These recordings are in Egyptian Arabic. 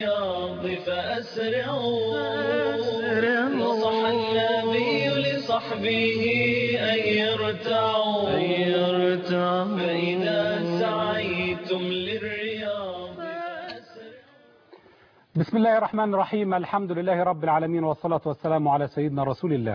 الرياض فأسرعوا نصح النبي لصحبه أن يرتعوا فإذا سعيتم للرياض بسم الله الرحمن الرحيم الحمد لله رب العالمين والصلاة والسلام على سيدنا رسول الله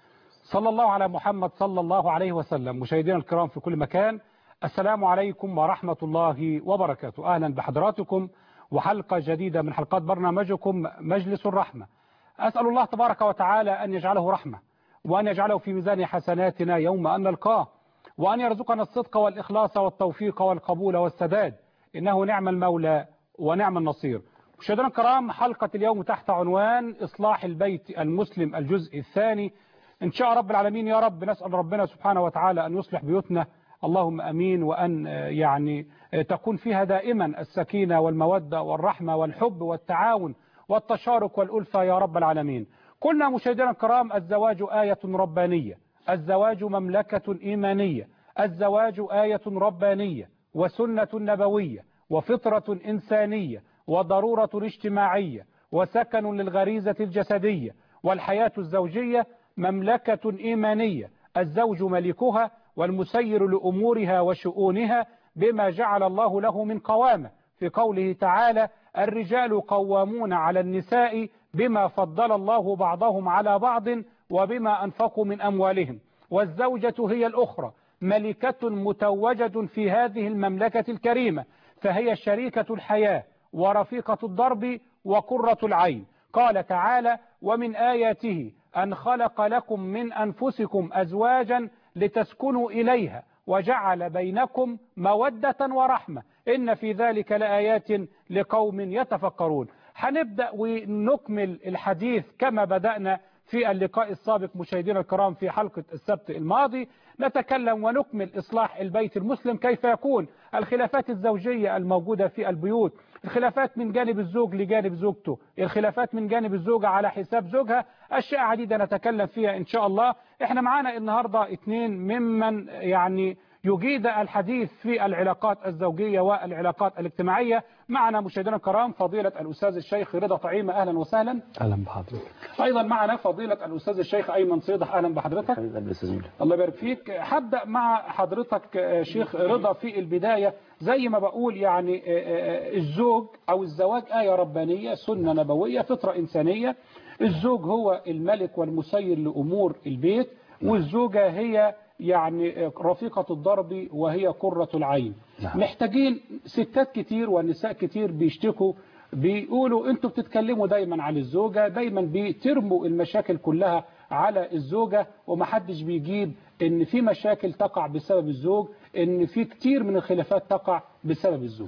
صلى الله على محمد صلى الله عليه وسلم مشاهدينا الكرام في كل مكان السلام عليكم ورحمة الله وبركاته أهلا بحضراتكم وحلقة جديدة من حلقات برنامجكم مجلس الرحمة أسأل الله تبارك وتعالى أن يجعله رحمة وأن يجعله في ميزان حسناتنا يوم أن نلقاه وأن يرزقنا الصدق والإخلاص والتوفيق والقبول والسداد إنه نعم المولى ونعم النصير مشاهدينا الكرام حلقة اليوم تحت عنوان إصلاح البيت المسلم الجزء الثاني إن شاء رب العالمين يا رب نسأل ربنا سبحانه وتعالى أن يصلح بيوتنا اللهم أمين وأن يعني تكون فيها دائما السكينة والمودة والرحمة والحب والتعاون والتشارك والألفة يا رب العالمين كنا مشاهدينا الكرام الزواج آية ربانية الزواج مملكة إيمانية الزواج آية ربانية وسنة نبوية وفطرة إنسانية وضرورة اجتماعية وسكن للغريزة الجسدية والحياة الزوجية مملكة إيمانية الزوج ملكها والمسير لأمورها وشؤونها بما جعل الله له من قوامة في قوله تعالى الرجال قوامون على النساء بما فضل الله بعضهم على بعض وبما أنفقوا من أموالهم والزوجة هي الأخرى ملكة متوجة في هذه المملكة الكريمة فهي شريكة الحياة ورفيقة الضرب وقرة العين قال تعالى ومن آياته أن خلق لكم من أنفسكم أزواجا لتسكنوا إليها وجعل بينكم مودة ورحمة إن في ذلك لآيات لقوم يتفكرون هنبدأ ونكمل الحديث كما بدأنا في اللقاء السابق مشاهدينا الكرام في حلقة السبت الماضي نتكلم ونكمل إصلاح البيت المسلم كيف يكون الخلافات الزوجية الموجودة في البيوت الخلافات من جانب الزوج لجانب زوجته الخلافات من جانب الزوجة على حساب زوجها أشياء عديدة نتكلم فيها إن شاء الله إحنا معانا النهاردة اثنين ممن يعني يجيد الحديث في العلاقات الزوجية والعلاقات الاجتماعية معنا مشاهدينا الكرام فضيلة الأستاذ الشيخ رضا طعيمة أهلا وسهلا اهلا بحضرتك أيضا معنا فضيلة الأستاذ الشيخ أيمن صيدح أهلا بحضرتك الله يبارك فيك هبدأ مع حضرتك شيخ رضا في البداية زي ما بقول يعني الزوج أو الزواج آية ربانية سنة نبوية فطرة إنسانية الزوج هو الملك والمسير لأمور البيت والزوجة هي يعني رفيقة الضرب وهي قرة العين نعم. محتاجين ستات كتير ونساء كتير بيشتكوا بيقولوا انتوا بتتكلموا دايما عن الزوجة دايما بترموا المشاكل كلها على الزوجة ومحدش بيجيب ان في مشاكل تقع بسبب الزوج ان في كتير من الخلافات تقع بسبب الزوج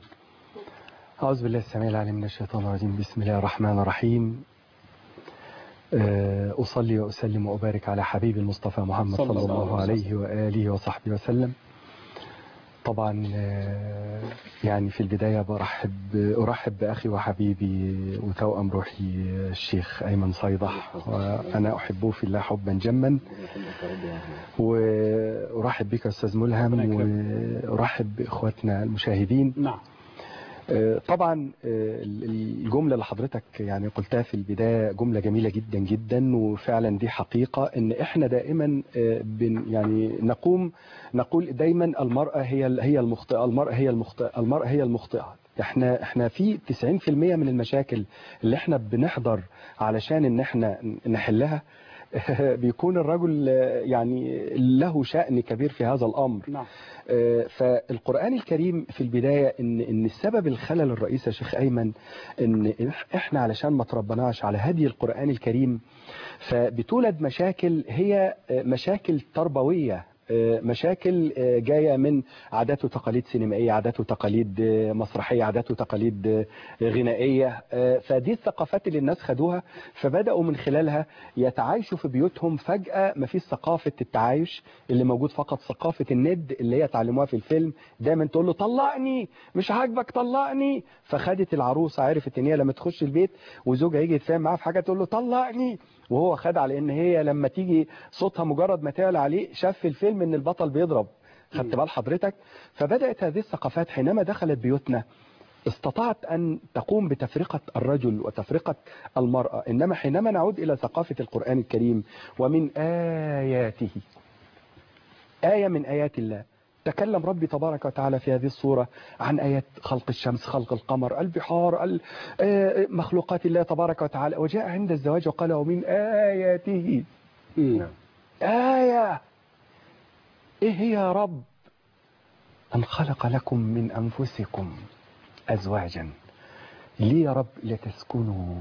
أعوذ بالله السميع العليم من الشيطان الرجيم بسم الله الرحمن الرحيم آه، أصلي وأسلم وأبارك على حبيب المصطفى محمد صلى صلى الله الله عليه عليه وآله وصحبه وسلم طبعا آه، يعني في البداية برحب أرحب بأخي وحبيبي وتوأم روحي الشيخ أيمن صيدح وأنا أحبه في الله حبا جما وأرحب بك أستاذ ملهم ربنا وأرحب بإخواتنا المشاهدين نعم آه، طبعا آه، الجملة اللي حضرتك يعني قلتها في البداية جملة جميلة جدا جدا وفعلا دي حقيقة ان احنا دائما آه، بن يعني نقوم نقول دايما المرأة هي هي المخطئة المرأة هي المخطئة المرأة هي المخطئة احنا احنا في 90% من المشاكل اللي احنا بنحضر علشان ان احنا نحلها بيكون الرجل يعني له شأن كبير في هذا الأمر نعم آه، فالقرآن الكريم في البداية إن إن السبب الخلل الرئيسي يا شيخ أيمن إن إحنا علشان ما تربناش على هدي القرآن الكريم فبتولد مشاكل هي آه، مشاكل تربوية آه، مشاكل آه، جاية من عادات وتقاليد سينمائية عادات وتقاليد آه، مسرحية عادات وتقاليد آه، غنائية آه، فدي الثقافات اللي الناس خدوها فبدأوا من خلالها يتعايشوا في بيوتهم فجأة ما فيش ثقافة التعايش اللي موجود فقط ثقافة الند اللي هي اتعلموها في الفيلم دايما تقول له طلقني مش عاجبك طلقني فخدت العروسة عرفت ان هي لما تخش البيت وزوجها يجي يتفاهم معاها في حاجة تقول له طلقني وهو خد على ان هي لما تيجي صوتها مجرد ما تعلى عليه شاف في الفيلم ان البطل بيضرب خدت بال حضرتك فبدأت هذه الثقافات حينما دخلت بيوتنا استطعت أن تقوم بتفرقة الرجل وتفرقة المرأة إنما حينما نعود إلى ثقافة القرآن الكريم ومن آياته آية من آيات الله تكلم ربي تبارك وتعالى في هذه الصورة عن آيات خلق الشمس خلق القمر البحار ال- آه، مخلوقات الله تبارك وتعالى وجاء عند الزواج وقال ومن آياته مم. آية إيه هي يا رب أن خلق لكم من أنفسكم أزواجا ليه يا رب لتسكنوا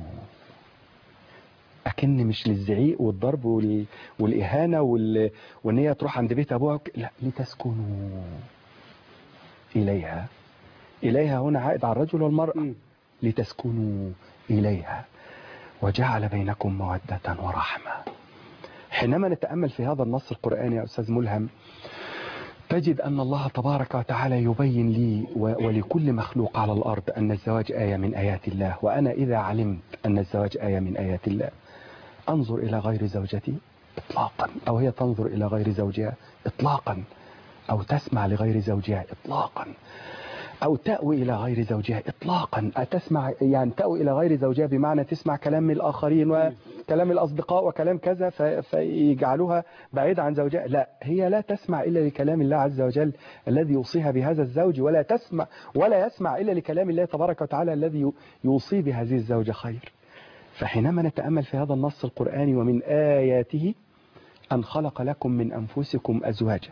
أكن مش للزعيق والضرب وال... والإهانة وال... وإن هي تروح عند بيت أبوها وك- لا لتسكنوا إليها إليها هنا عائد على الرجل والمرأة مم. لتسكنوا إليها وجعل بينكم مودة ورحمة حينما نتأمل في هذا النص القرآني يا أستاذ ملهم تجد أن الله تبارك وتعالى يبين لي و- ولكل مخلوق على الأرض أن الزواج آية من آيات الله وأنا إذا علمت أن الزواج آية من آيات الله أنظر إلى غير زوجتي إطلاقا أو هي تنظر إلى غير زوجها إطلاقا أو تسمع لغير زوجها إطلاقا أو تأوي إلى غير زوجها إطلاقا تسمع يعني تأوي إلى غير زوجها بمعنى تسمع كلام الآخرين وكلام الأصدقاء وكلام كذا ف- فيجعلوها بعيدة عن زوجها لا هي لا تسمع إلا لكلام الله عز وجل الذي يوصيها بهذا الزوج ولا تسمع ولا يسمع إلا لكلام الله تبارك وتعالى الذي يوصي بهذه الزوجة خير فحينما نتأمل في هذا النص القرآني ومن آياته أن خلق لكم من أنفسكم أزواجا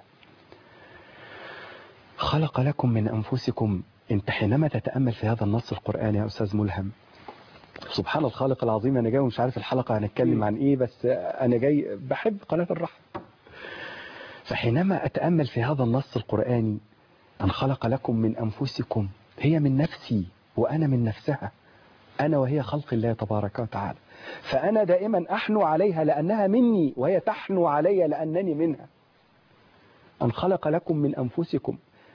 خلق لكم من أنفسكم أنت حينما تتأمل في هذا النص القرآني يا أستاذ ملهم سبحان الخالق العظيم أنا جاي ومش عارف الحلقة هنتكلم عن إيه بس أنا جاي بحب قناة الرحمة فحينما أتأمل في هذا النص القرآني أن خلق لكم من أنفسكم هي من نفسي وأنا من نفسها أنا وهي خلق الله تبارك وتعالى فأنا دائما أحنو عليها لأنها مني وهي تحنو علي لأنني منها أن خلق لكم من أنفسكم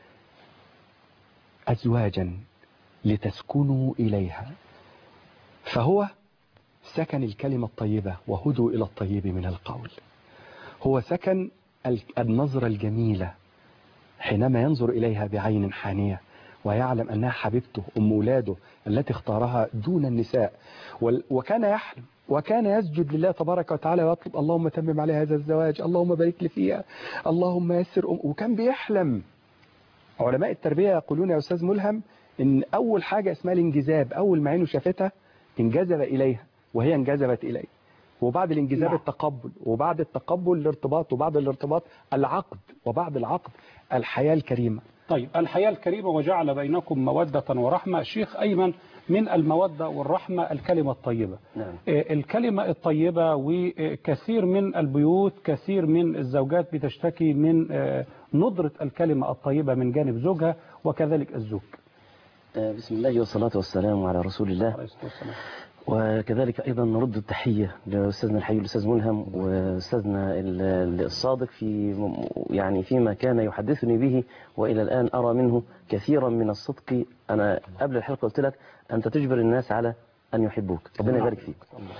أزواجا لتسكنوا إليها فهو سكن الكلمة الطيبة وهدوا إلى الطيب من القول هو سكن ال- النظرة الجميلة حينما ينظر إليها بعين حانية ويعلم أنها حبيبته أم ولاده التي اختارها دون النساء وال- وكان يحلم وكان يسجد لله تبارك وتعالى ويطلب اللهم تمم عليها هذا الزواج اللهم بارك لي فيها اللهم يسر أم وكان بيحلم علماء التربية يقولون يا أستاذ ملهم إن أول حاجة اسمها الانجذاب أول ما عينه شافتها انجذب إليها وهي انجذبت إليه وبعد الانجذاب نعم. التقبل وبعد التقبل الارتباط وبعد الارتباط العقد وبعد العقد الحياة الكريمة طيب الحياة الكريمة وجعل بينكم مودة ورحمة شيخ أيمن من المودة والرحمة الكلمة الطيبة نعم. آه، الكلمة الطيبة وكثير من البيوت كثير من الزوجات بتشتكي من آه، ندرة الكلمة الطيبة من جانب زوجها وكذلك الزوج آه، بسم الله والصلاة والسلام على رسول الله عليه الصلاة والسلام. وكذلك أيضا نرد التحية لأستاذنا الحي الأستاذ ملهم وأستاذنا ال- الصادق في يعني فيما كان يحدثني به وإلى الآن أرى منه كثيرا من الصدق أنا قبل الحلقة قلت لك أنت تجبر الناس على أن يحبوك ربنا يبارك فيك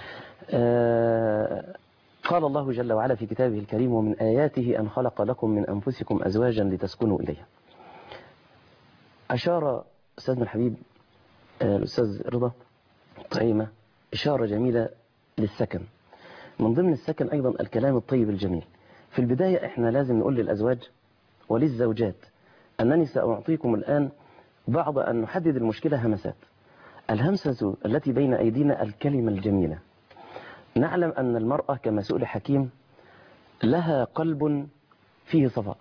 آه، قال الله جل وعلا في كتابه الكريم ومن آياته أن خلق لكم من أنفسكم أزواجا لتسكنوا إليها أشار أستاذنا الحبيب آه، الأستاذ رضا طعيمة إشارة جميلة للسكن من ضمن السكن أيضا الكلام الطيب الجميل في البداية إحنا لازم نقول للأزواج وللزوجات أنني سأعطيكم الآن بعض أن نحدد المشكلة همسات الهمسة التي بين أيدينا الكلمة الجميلة نعلم أن المرأة كما سئل حكيم لها قلب فيه صفاء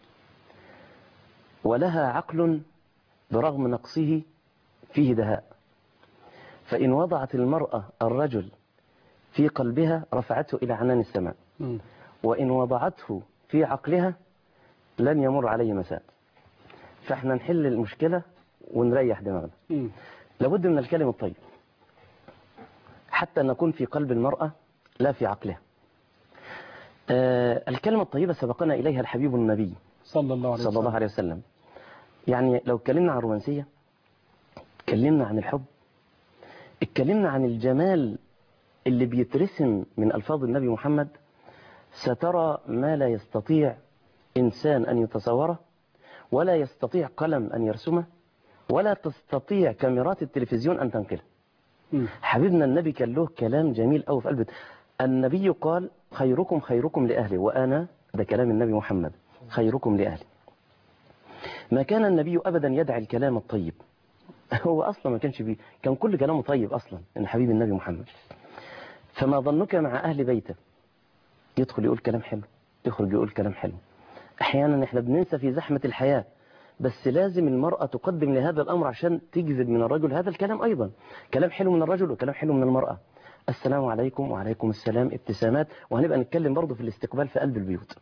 ولها عقل برغم نقصه فيه دهاء فإن وضعت المرأة الرجل في قلبها رفعته إلى عنان السماء مم. وإن وضعته في عقلها لن يمر عليه مساء فإحنا نحل المشكلة ونريح دماغنا مم. لابد من الكلم الطيب حتى نكون في قلب المرأة لا في عقلها آه الكلمة الطيبة سبقنا إليها الحبيب النبي صلى الله عليه صلى الله وسلم عليه وسلم يعني لو اتكلمنا عن الرومانسية اتكلمنا عن الحب اتكلمنا عن الجمال اللي بيترسم من ألفاظ النبي محمد سترى ما لا يستطيع إنسان أن يتصوره ولا يستطيع قلم أن يرسمه ولا تستطيع كاميرات التلفزيون أن تنقله مم. حبيبنا النبي كان له كلام جميل قوي في قلبه النبي قال خيركم خيركم لأهله وأنا ده كلام النبي محمد خيركم لأهلي ما كان النبي أبدا يدعي الكلام الطيب هو أصلا ما كانش بيه كان كل كلامه طيب أصلا إن حبيب النبي محمد فما ظنك مع أهل بيته يدخل يقول كلام حلو يخرج يقول كلام حلو أحيانا إحنا بننسى في زحمة الحياة بس لازم المرأة تقدم لهذا الأمر عشان تجذب من الرجل هذا الكلام أيضا كلام حلو من الرجل وكلام حلو من المرأة السلام عليكم وعليكم السلام ابتسامات وهنبقى نتكلم برضه في الاستقبال في قلب البيوت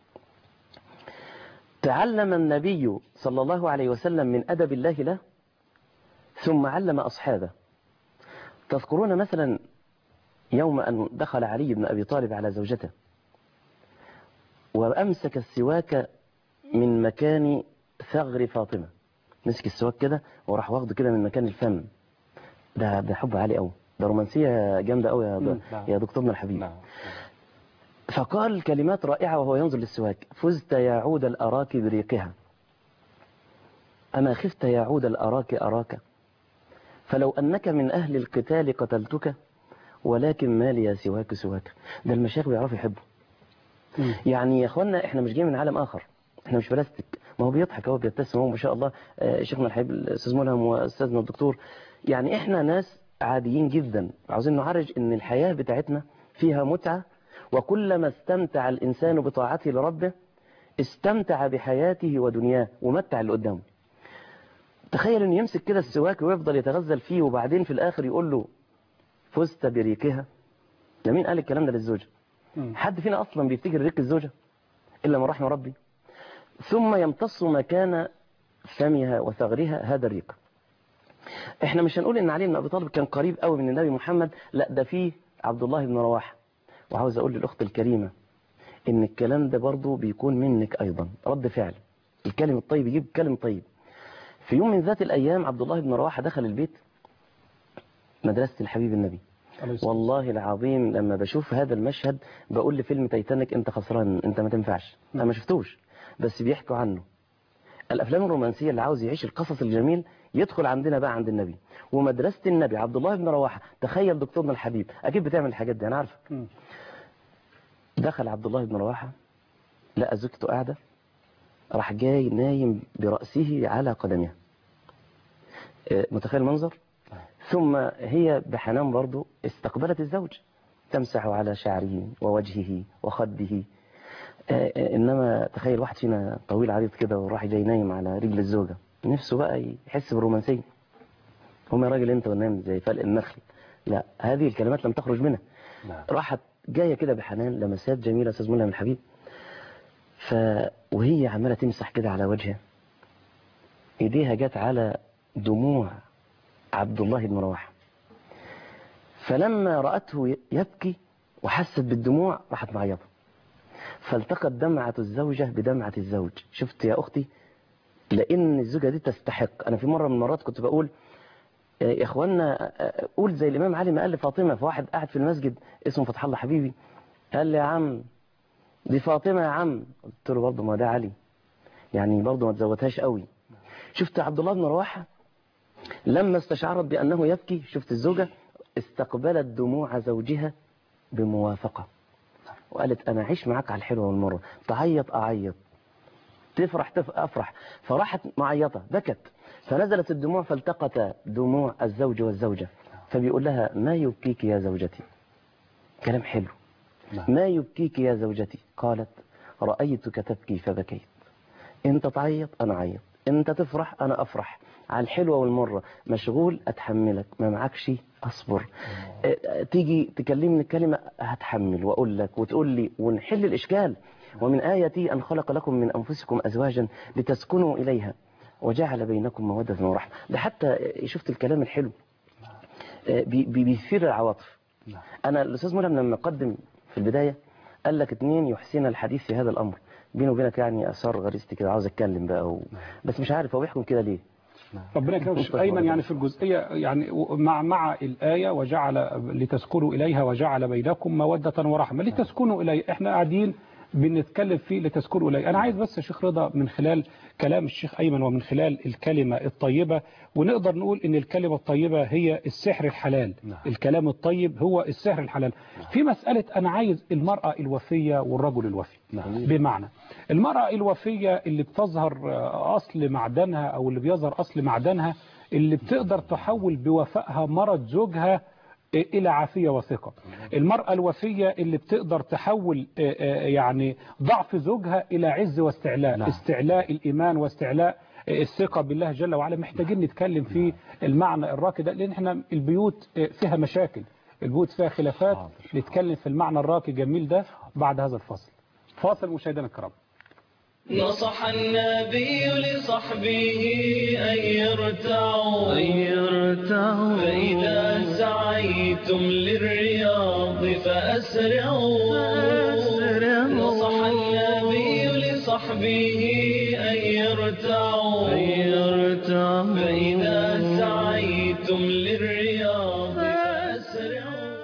تعلم النبي صلى الله عليه وسلم من أدب الله له ثم علم أصحابه تذكرون مثلا يوم أن دخل علي بن أبي طالب على زوجته وأمسك السواك من مكان ثغر فاطمة مسك السواك كده وراح واخده كده من مكان الفم ده ده حب عالي قوي ده رومانسية جامدة قوي يا, مم، نعم. يا دكتورنا الحبيب نعم فقال كلمات رائعة وهو ينظر للسواك فزت يا عود الأراك بريقها أما خفت يا عود الأراك أراك فلو أنك من أهل القتال قتلتك ولكن ما لي سواك سواك ده المشايخ بيعرفوا يحبوا مم. يعني يا اخوانا احنا مش جايين من عالم اخر احنا مش بلاستيك ما هو بيضحك هو بيبتسم هو ما شاء الله آه، شيخنا الحبيب الاستاذ ملهم واستاذنا الدكتور يعني احنا ناس عاديين جدا عاوزين نعرج ان الحياة بتاعتنا فيها متعة وكلما استمتع الانسان بطاعته لربه استمتع بحياته ودنياه ومتع اللي قدامه تخيل انه يمسك كده السواك ويفضل يتغزل فيه وبعدين في الاخر يقول له فزت بريقها ده مين قال الكلام ده للزوجه مم. حد فينا أصلا بيفتكر ريق الزوجة إلا من رحم ربي ثم يمتص مكان فمها وثغرها هذا الريق احنا مش هنقول ان علي بن ابي طالب كان قريب قوي من النبي محمد لا ده فيه عبد الله بن رواحه وعاوز اقول للاخت الكريمه ان الكلام ده برضو بيكون منك ايضا رد فعل الكلم الطيب يجيب كلم طيب في يوم من ذات الايام عبد الله بن رواحه دخل البيت مدرسه الحبيب النبي عليه الصلاة والله العظيم لما بشوف هذا المشهد بقول لفيلم تايتانيك انت خسران انت ما تنفعش انا ما شفتوش بس بيحكوا عنه الافلام الرومانسيه اللي عاوز يعيش القصص الجميل يدخل عندنا بقى عند النبي ومدرسه النبي عبد الله بن رواحه تخيل دكتورنا الحبيب اكيد بتعمل الحاجات دي انا عارفه مم. دخل عبد الله بن رواحه لقى زوجته قاعده راح جاي نايم براسه على قدمها اه، متخيل المنظر ثم هي بحنان برضو استقبلت الزوج تمسح على شعره ووجهه وخده آه، آه، انما تخيل واحد فينا طويل عريض كده وراح جاي نايم على رجل الزوجه نفسه بقى يحس بالرومانسيه هم يا راجل انت ونام زي فلق النخل لا هذه الكلمات لم تخرج منها نعم راحت جايه كده بحنان لمسات جميله استاذ ملهم الحبيب ف وهي عماله تمسح كده على وجهها ايديها جت على دموع عبد الله بن رواحه فلما رأته يبكي وحست بالدموع راحت معيطة فالتقت دمعة الزوجة بدمعة الزوج شفت يا أختي لأن الزوجة دي تستحق أنا في مرة من المرات كنت بقول آه، يا إخوانا آه، قول زي الإمام علي ما قال لفاطمة فواحد قاعد في المسجد اسمه فتح الله حبيبي قال لي يا عم دي فاطمة يا عم قلت له برضه ما ده علي يعني برضه ما تزودهاش قوي شفت عبد الله بن رواحه لما استشعرت بأنه يبكي شفت الزوجة استقبلت دموع زوجها بموافقة وقالت أنا أعيش معاك على الحلوة والمرة تعيط أعيط تفرح تف أفرح فراحت معيطة بكت فنزلت الدموع فالتقت دموع الزوج والزوجة فبيقول لها ما يبكيك يا زوجتي كلام حلو نعم. ما يبكيك يا زوجتي قالت رأيتك تبكي فبكيت انت تعيط انا اعيط انت تفرح انا افرح على الحلوة والمرة مشغول اتحملك ما معكش اصبر اه، تيجي تكلمني كلمة هتحمل واقول لك وتقول لي ونحل الاشكال ومن آياتي ان خلق لكم من انفسكم ازواجا لتسكنوا اليها وجعل بينكم مودة ورحمة ده حتى شفت الكلام الحلو اه، بي- بي- بيثير العواطف نعم. انا الاستاذ ملهم لما قدم في البداية قال لك اتنين يحسن الحديث في هذا الامر بيني وبينك يعني اثار غريزتي كده عاوز اتكلم بقى و... بس مش عارف هو بيحكم كده ليه ربنا يكرمك شيخ ايمن يعني في الجزئيه يعني مع مع الايه وجعل لتسكنوا اليها وجعل بينكم موده ورحمه لتسكنوا اليه احنا قاعدين بنتكلم فيه لتذكروا إليه أنا عايز بس يا شيخ رضا من خلال كلام الشيخ أيمن ومن خلال الكلمة الطيبة ونقدر نقول إن الكلمة الطيبة هي السحر الحلال نعم. الكلام الطيب هو السحر الحلال في مسألة أنا عايز المرأة الوفية والرجل الوفي نعم. بمعنى المرأة الوفية اللي بتظهر آه، أصل معدنها أو اللي بيظهر أصل معدنها اللي بتقدر تحول بوفائها مرض زوجها إلى عافية وثقة المرأة الوفية اللي بتقدر تحول آه، آه، يعني ضعف زوجها إلى عز واستعلاء نعم. استعلاء الإيمان واستعلاء آه، الثقة بالله جل وعلا محتاجين نتكلم في المعنى الراقي ده لأن احنا البيوت آه، فيها مشاكل البيوت فيها خلافات حاضر. نتكلم في المعنى الراقي الجميل ده بعد هذا الفصل فاصل مشاهدينا الكرام نصح النبي لصحبه أن يرتعوا فإذا سعيتم للرياض فأسرعوا نصح النبي لصحبه أن يرتعوا فإذا سعيتم للرياض فأسرعوا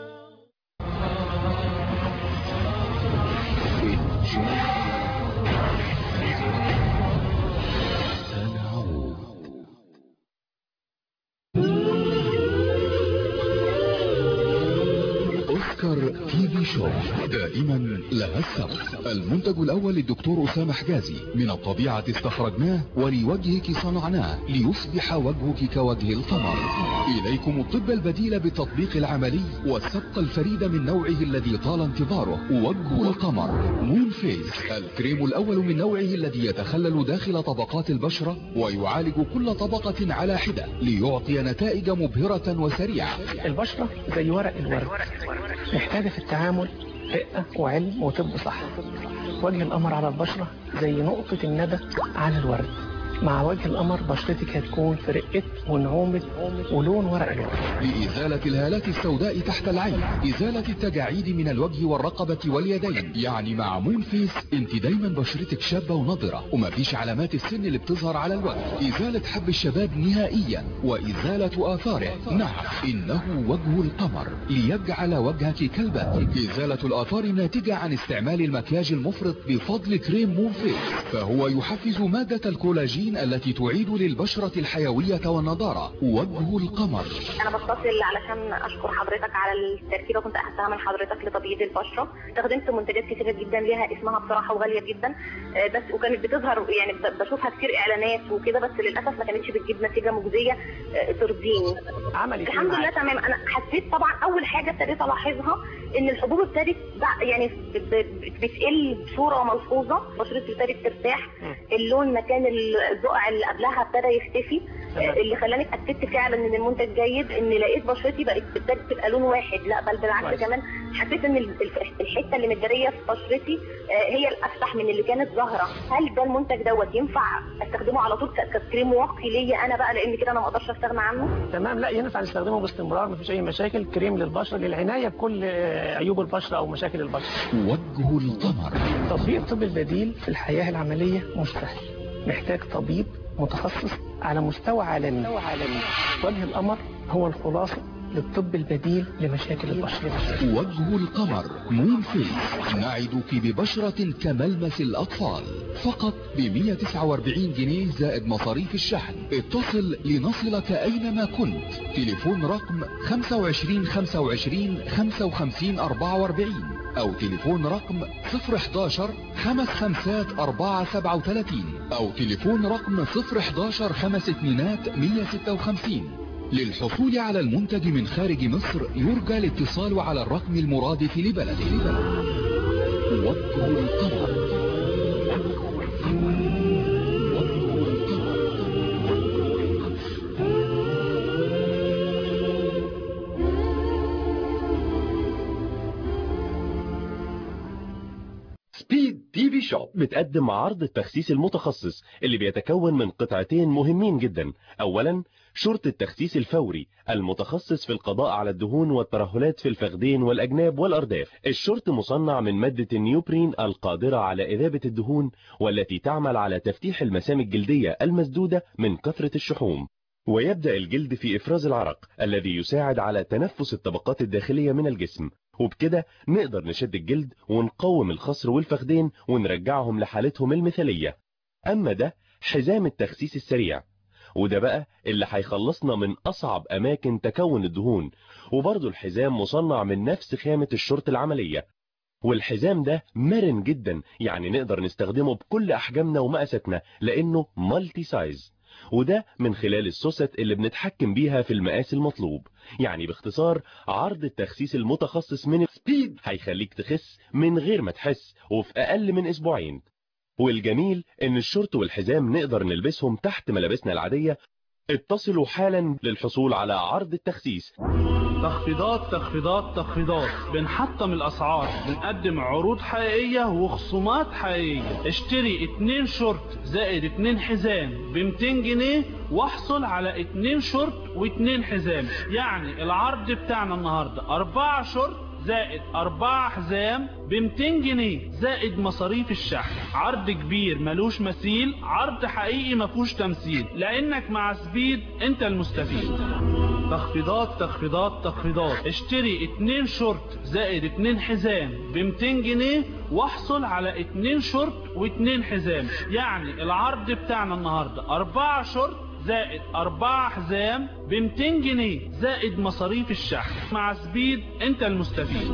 اوسكار تي في شو دائما لها السبق المنتج الاول للدكتور اسامه حجازي من الطبيعه استخرجناه ولوجهك صنعناه ليصبح وجهك كوجه القمر اليكم الطب البديل بالتطبيق العملي والسبق الفريد من نوعه الذي طال انتظاره وجه القمر مون فيس الكريم الاول من نوعه الذي يتخلل داخل طبقات البشره ويعالج كل طبقه على حده ليعطي نتائج مبهره وسريعه البشرة زي ورق الورد محتاجة في التعامل رقة وعلم وطب صح وجه القمر على البشرة زي نقطة الندى على الورد مع وجه القمر بشرتك هتكون في رقة ونعومة ولون ورق الورد لإزالة الهالات السوداء تحت العين إزالة التجاعيد من الوجه والرقبة واليدين يعني مع مون فيس انت دايما بشرتك شابة ونضرة ومفيش علامات السن اللي بتظهر على الوجه إزالة حب الشباب نهائيا وإزالة آثاره نعم إنه وجه القمر ليجعل وجهك كالبدر إزالة الآثار الناتجة عن استعمال المكياج المفرط بفضل كريم مون فيس فهو يحفز مادة الكولاجين التي تعيد للبشرة الحيوية والنضارة وجه القمر انا بتصل علشان اشكر حضرتك على التركيبه كنت اخدتها من حضرتك لتبييض البشره استخدمت منتجات كتيره جدا ليها اسمها بصراحه وغاليه جدا آه، بس وكانت بتظهر يعني ب- بشوفها كتير اعلانات وكده بس للاسف ما كانتش بتجيب نتيجه مجزيه آه، ترضيني عملت إيه الحمد لله معاك؟ تمام انا حسيت طبعا اول حاجه ابتديت الاحظها ان الحبوب ابتدت بع- يعني ب- ب- بتقل بصوره ملحوظه بشرتي ابتدت ترتاح اللون مكان الزقع اللي قبلها ابتدى يختفي تمام. اللي خلاني اتاكدت فعلا ان المنتج جيد ان لقيت بشرتي بقت ابتدت تبقى لون واحد لا بل بالعكس كويس. كمان حسيت ان ال- الف- الحته اللي متداريه في بشرتي آه، هي الافتح من اللي كانت ظاهره هل ده المنتج دوت ينفع استخدمه على طول ك- ككريم واقي ليا انا بقى لان كده انا ما اقدرش استغنى عنه تمام لا ينفع نستخدمه باستمرار مفيش أي مشاكل كريم للبشرة للعناية بكل آه، عيوب البشرة أو مشاكل البشرة وجه القمر تطبيق الطب البديل في الحياة العملية مش سهل محتاج طبيب متخصص على مستوى عالمي وجه القمر هو الخلاصة للطب البديل لمشاكل البشرة وجه القمر مون فيس نعدك ببشرة كملمس الأطفال فقط ب 149 جنيه زائد مصاريف الشحن اتصل لنصلك أينما كنت تليفون رقم 25 25 55 44 أو تليفون رقم 011 خمس خمسات 437 أو تليفون رقم 011 خمس اتنينات 156 للحصول على المنتج من خارج مصر يرجى الاتصال على الرقم المرادف لبلده وجه القمر سبيد تي في شوب بتقدم عرض التخسيس المتخصص اللي بيتكون من قطعتين مهمين جدا اولا شرط التخسيس الفوري المتخصص في القضاء على الدهون والترهلات في الفخذين والاجناب والارداف الشرط مصنع من مادة النيوبرين القادرة على اذابة الدهون والتي تعمل على تفتيح المسام الجلدية المسدودة من كثرة الشحوم ويبدأ الجلد في إفراز العرق الذي يساعد على تنفس الطبقات الداخلية من الجسم وبكده نقدر نشد الجلد ونقوم الخصر والفخدين ونرجعهم لحالتهم المثالية أما ده حزام التخسيس السريع وده بقى اللي هيخلصنا من أصعب أماكن تكون الدهون وبرضه الحزام مصنع من نفس خامة الشرط العملية والحزام ده مرن جدا يعني نقدر نستخدمه بكل أحجامنا ومقاساتنا لأنه مالتي سايز وده من خلال السوست اللي بنتحكم بيها في المقاس المطلوب يعني باختصار عرض التخسيس المتخصص من سبيد هيخليك تخس من غير ما تحس وفي أقل من أسبوعين والجميل ان الشورت والحزام نقدر نلبسهم تحت ملابسنا العادية اتصلوا حالا للحصول على عرض التخسيس تخفيضات تخفيضات تخفيضات بنحطم الاسعار بنقدم عروض حقيقية وخصومات حقيقية اشتري اتنين شورت زائد اتنين حزام ب 200 جنيه واحصل على اتنين شورت واتنين حزام يعني العرض بتاعنا النهاردة اربعة شورت زائد أربعة حزام ب 200 جنيه زائد مصاريف الشحن عرض كبير ملوش مثيل عرض حقيقي مفهوش تمثيل لأنك مع سبيد أنت المستفيد تخفيضات تخفيضات تخفيضات اشتري اتنين شورت زائد اتنين حزام ب 200 جنيه واحصل على اتنين شورت واتنين حزام يعني العرض بتاعنا النهاردة أربعة شورت زائد أربعة حزام ب 200 جنيه زائد مصاريف الشحن مع سبيد أنت المستفيد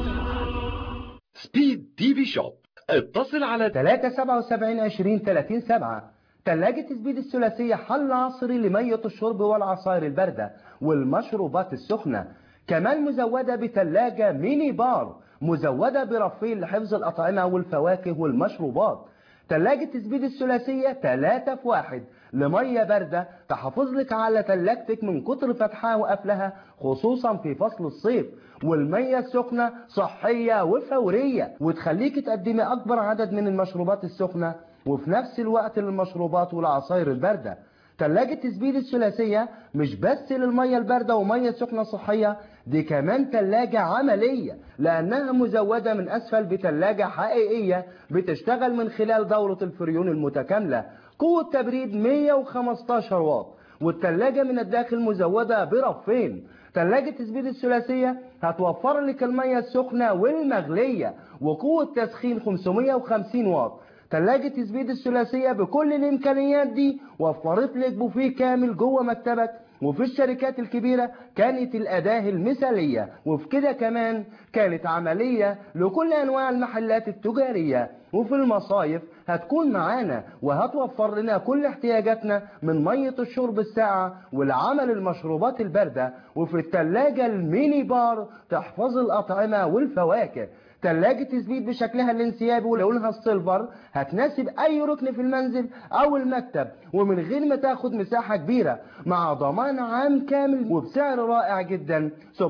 سبيد تي في شوب اتصل على 377 20 30 7 ثلاجة سبيد الثلاثية حل عصري لمية الشرب والعصائر الباردة والمشروبات السخنة كمان مزودة بثلاجة ميني بار مزودة برفين لحفظ الأطعمة والفواكه والمشروبات ثلاجة سبيد الثلاثية 3 في 1 لمية باردة تحافظ لك على ثلاجتك من كتر فتحها وقفلها خصوصا في فصل الصيف والمية السخنة صحية وفورية وتخليك تقدمي أكبر عدد من المشروبات السخنة وفي نفس الوقت للمشروبات والعصائر الباردة ثلاجة سبيد الثلاثية مش بس للمية الباردة ومية سخنة صحية دي كمان ثلاجة عملية لأنها مزودة من أسفل بثلاجة حقيقية بتشتغل من خلال دورة الفريون المتكاملة قوة تبريد 115 واط والثلاجة من الداخل مزودة برفين ثلاجة سبيد الثلاثية هتوفر لك المية السخنة والمغلية وقوة تسخين 550 واط ثلاجة سبيد الثلاثية بكل الإمكانيات دي وفرت لك بوفيه كامل جوه مكتبك وفي الشركات الكبيرة كانت الأداة المثالية وفي كده كمان كانت عملية لكل أنواع المحلات التجارية وفي المصايف هتكون معانا وهتوفر لنا كل احتياجاتنا من مية الشرب الساعة والعمل المشروبات الباردة وفي التلاجة الميني بار تحفظ الأطعمة والفواكه ثلاجة سبيد بشكلها الانسيابي ولونها السيلفر هتناسب أي ركن في المنزل أو المكتب ومن غير ما تاخد مساحة كبيرة مع ضمان عام كامل وبسعر رائع جدا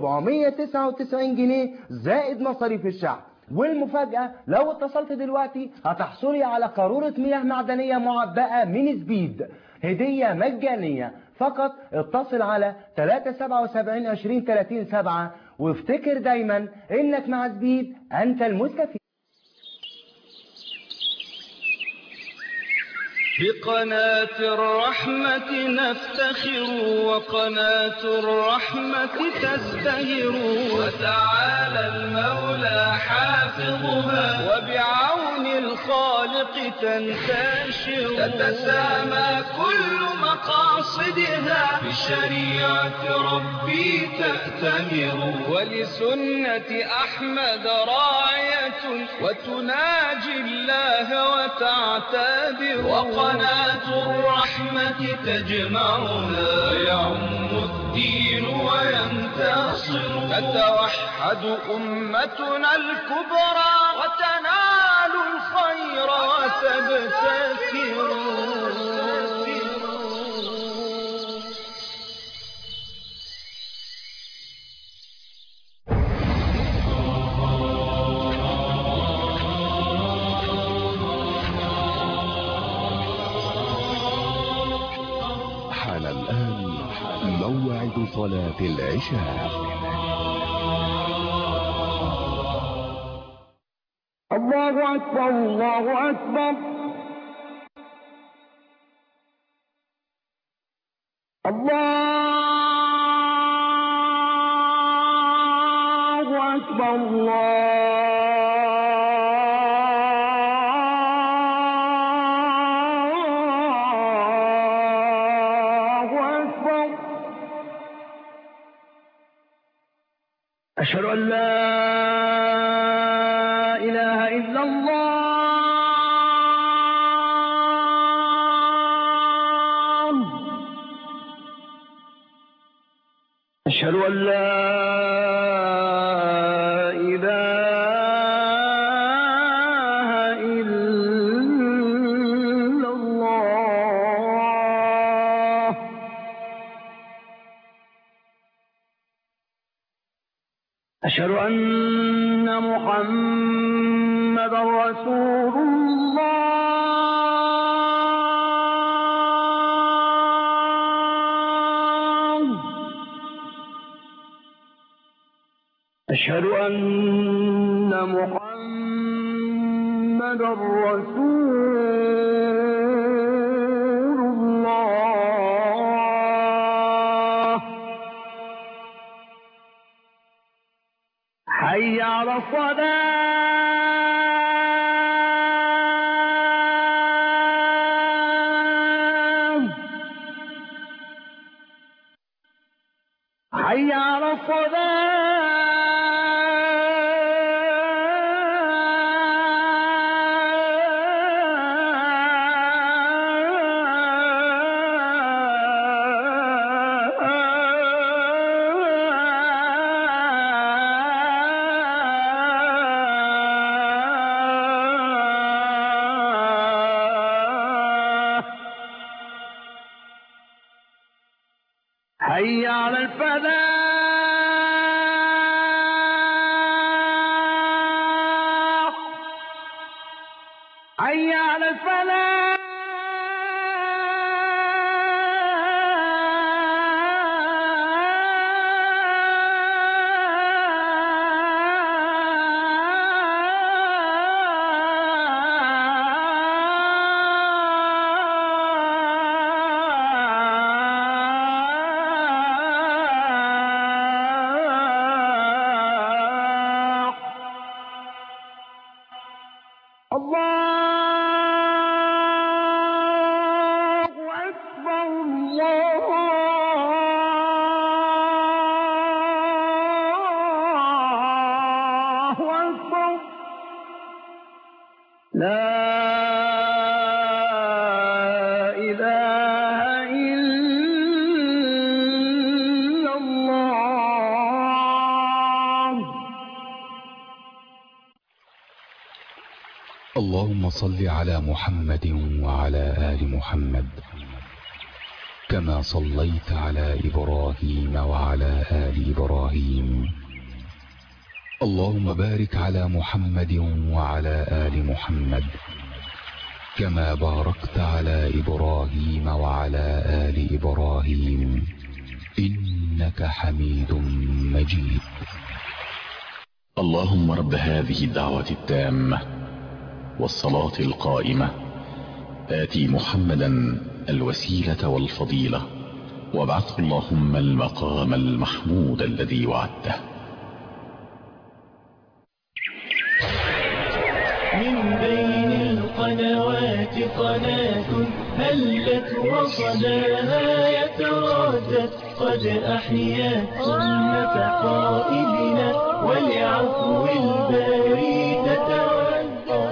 799 جنيه زائد مصاريف الشحن والمفاجأة لو اتصلت دلوقتي هتحصلي على قارورة مياه معدنية معبأة من سبيد هدية مجانية فقط اتصل على 377 20 30 7 وافتكر دايما انك مع سبيد انت المستفيد بقناة الرحمة نفتخر وقناة الرحمة تزدهر وتعالى المولى حافظها وبعون الخالق تنتشر تتسامى كل مقاصدها بشريعة ربي تأتمر ولسنة أحمد راية وتناجي الله وتعتبر وقناة الرحمة تجمعنا ويعم الدين وينتصر تتوحد أمتنا الكبرى وتنال الخير وتبتكر حان الآن موعد صلاة العشاء الله أكبر الله أكبر الله أكبر الله أكبر أشهد أن لا إله إلا الله أشهد أن لا إله إلا الله أشهد أن محمد رسول الله أشهد أن محمد رسول الله حي على الصلاة حي على الصلاة حي على الفلاح حي على الفلاح الله أكبر الله أكبر لا إله إلا الله اللهم صل على محمد وعلى آل محمد كما صليت على إبراهيم وعلى آل إبراهيم اللهم بارك على محمد وعلى آل محمد كما باركت على إبراهيم وعلى آل إبراهيم إنك حميد مجيد اللهم رب هذه الدعوة التامة والصلاة القائمة آتي محمدا الوسيلة والفضيلة وابعثه اللهم المقام المحمود الذي وعدته من بين القنوات قناة هلت وصداها يتردد قد أحيا سنة قائدنا ولعفو الباري تتودد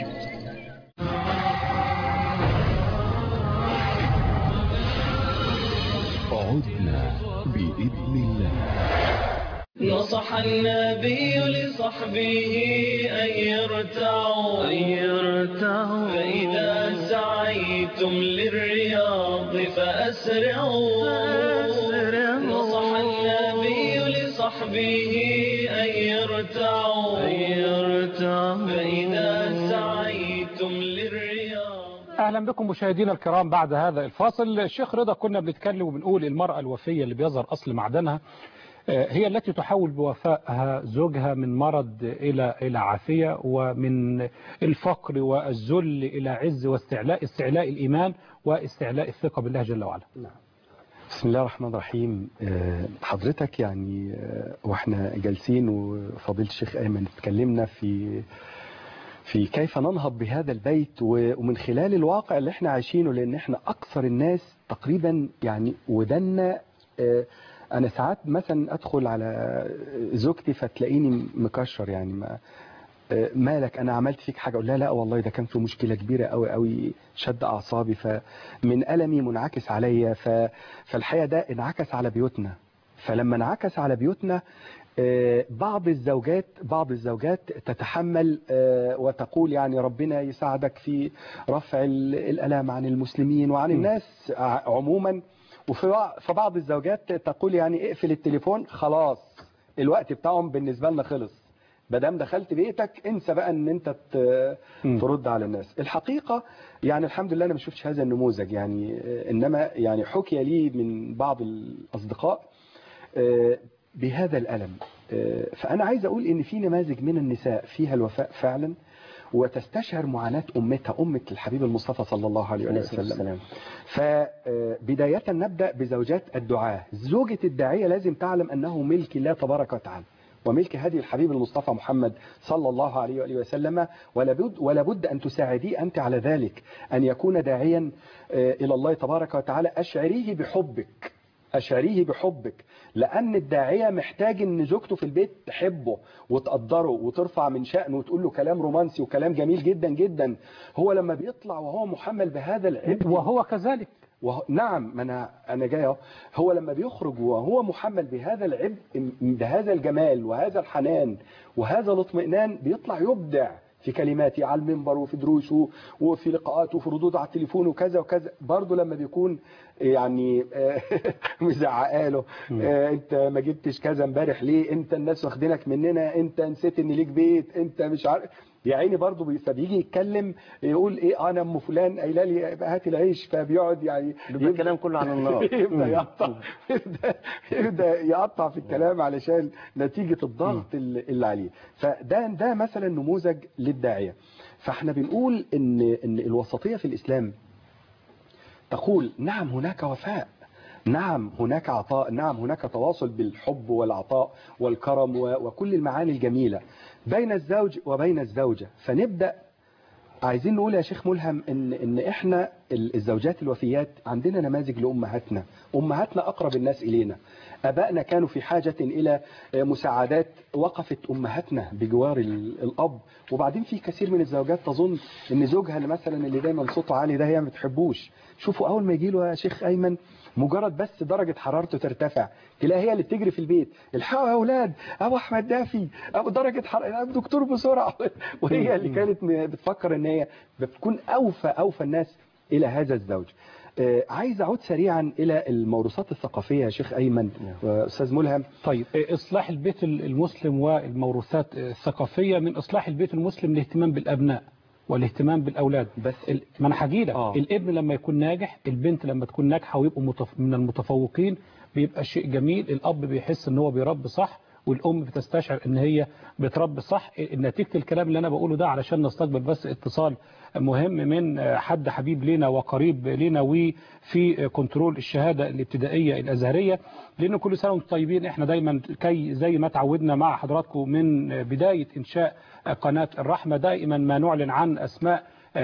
عدنا بإذن الله نصح النبي لصحبه أن يرتعوا أن يرتعوا فإذا سعيتم للرياض فأسرعوا نصح النبي لصحبه أن يرتعوا أن يرتعوا فإذا سعيتم للرياض اهلا بكم مشاهدينا الكرام بعد هذا الفاصل الشيخ رضا كنا بنتكلم وبنقول المرأة الوفية اللي بيظهر اصل معدنها آه، هي التي تحول بوفائها زوجها من مرض الى الى عافية ومن الفقر والذل الى عز واستعلاء استعلاء الايمان واستعلاء الثقة بالله جل وعلا نعم بسم الله الرحمن الرحيم آه، حضرتك يعني آه، واحنا جالسين وفضيله الشيخ ايمن اتكلمنا في في كيف ننهض بهذا البيت و- ومن خلال الواقع اللي احنا عايشينه لان احنا اكثر الناس تقريبا يعني ودنا آه، انا ساعات مثلا ادخل على زوجتي فتلاقيني مكشر يعني ما آه، مالك انا عملت فيك حاجه اقول لها لا والله ده كان في مشكله كبيره قوي قوي شد اعصابي فمن المي منعكس عليا ف... فالحقيقه ده انعكس على بيوتنا فلما انعكس على بيوتنا آه، بعض الزوجات بعض الزوجات تتحمل آه، وتقول يعني ربنا يساعدك في رفع ال- الالام عن المسلمين وعن الناس ع- عموما وفي بع- فبعض الزوجات تقول يعني اقفل التليفون خلاص الوقت بتاعهم بالنسبه لنا خلص مادام دخلت بيتك انسى بقى ان انت ت- ترد على الناس الحقيقه يعني الحمد لله انا ما شفتش هذا النموذج يعني آه، انما يعني حكي لي من بعض الاصدقاء آه، بهذا الالم آه، فانا عايز اقول ان في نماذج من النساء فيها الوفاء فعلا وتستشعر معاناة أمتها أمة الحبيب المصطفى صلى الله عليه عليه الصلاة وسلم فبداية نبدأ بزوجات الدعاة زوجة الداعية لازم تعلم أنه ملك الله تبارك وتعالى وملك هدي الحبيب المصطفى محمد صلى الله عليه وآله وسلم ولابد, ولابد أن تساعديه أنت على ذلك أن يكون داعيا آه، إلى الله تبارك وتعالى أشعريه بحبك أشعريه بحبك لأن الداعية محتاج أن زوجته في البيت تحبه وتقدره وترفع من شأنه وتقول له كلام رومانسي وكلام جميل جدا جدا هو لما بيطلع وهو محمل بهذا العبء وهو كذلك وهو نعم ما انا انا جاي اهو هو لما بيخرج وهو محمل بهذا العبء بهذا الجمال وهذا الحنان وهذا الاطمئنان بيطلع يبدع في كلماته على المنبر وفي دروسه وفي لقاءاته وفي ردوده على التليفون وكذا وكذا برضه لما بيكون يعني مزعقه له آه، انت ما جبتش كذا امبارح ليه انت الناس واخدينك مننا انت نسيت ان ليك بيت انت مش عارف يا عيني برضه بي- فبيجي يتكلم يقول ايه انا ام فلان قايله لي هات العيش فبيقعد يعني بيبقى الكلام كله عن النار يبدا يقطع يبدا يبدا يقطع في الكلام علشان نتيجه الضغط اللي اللي عليه فده ده مثلا نموذج للداعيه فاحنا بنقول ان ان الوسطيه في الاسلام تقول نعم هناك وفاء نعم هناك عطاء نعم هناك تواصل بالحب والعطاء والكرم و- وكل المعاني الجميلة بين الزوج وبين الزوجة فنبدأ عايزين نقول يا شيخ ملهم ان ان احنا ال- الزوجات الوفيات عندنا نماذج لامهاتنا امهاتنا اقرب الناس الينا ابائنا كانوا في حاجه الى مساعدات وقفت امهاتنا بجوار ال- الاب وبعدين في كثير من الزوجات تظن ان زوجها اللي مثلا اللي دايما صوته عالي ده هي ما بتحبوش شوفوا اول ما يجي له يا شيخ ايمن مجرد بس درجة حرارته ترتفع تلاقي هي اللي بتجري في البيت الحقوا يا اولاد ابو احمد دافي ابو درجة حرارة أبو دكتور بسرعة وهي اللي كانت م- بتفكر ان هي بتكون اوفى اوفى الناس الى هذا الزوج آه، عايز اعود سريعا الى الموروثات الثقافية يا شيخ ايمن واستاذ ملهم طيب إيه، إصلاح البيت المسلم والموروثات الثقافية من إصلاح البيت المسلم الاهتمام بالأبناء والاهتمام بالأولاد بس ال- ما أنا هجيلك آه. الابن لما يكون ناجح البنت لما تكون ناجحة ويبقوا متف... من المتفوقين بيبقى شيء جميل الأب بيحس إن هو بيربي صح والأم بتستشعر إن هي بتربي صح نتيجة الكلام اللي أنا بقوله ده علشان نستقبل بس اتصال مهم من حد حبيب لنا وقريب لنا وفي كنترول الشهادة الابتدائية الأزهرية لأن كل سنة وانتم طيبين احنا دايما كي زي ما تعودنا مع حضراتكم من بداية إنشاء قناة الرحمة دائما ما نعلن عن أسماء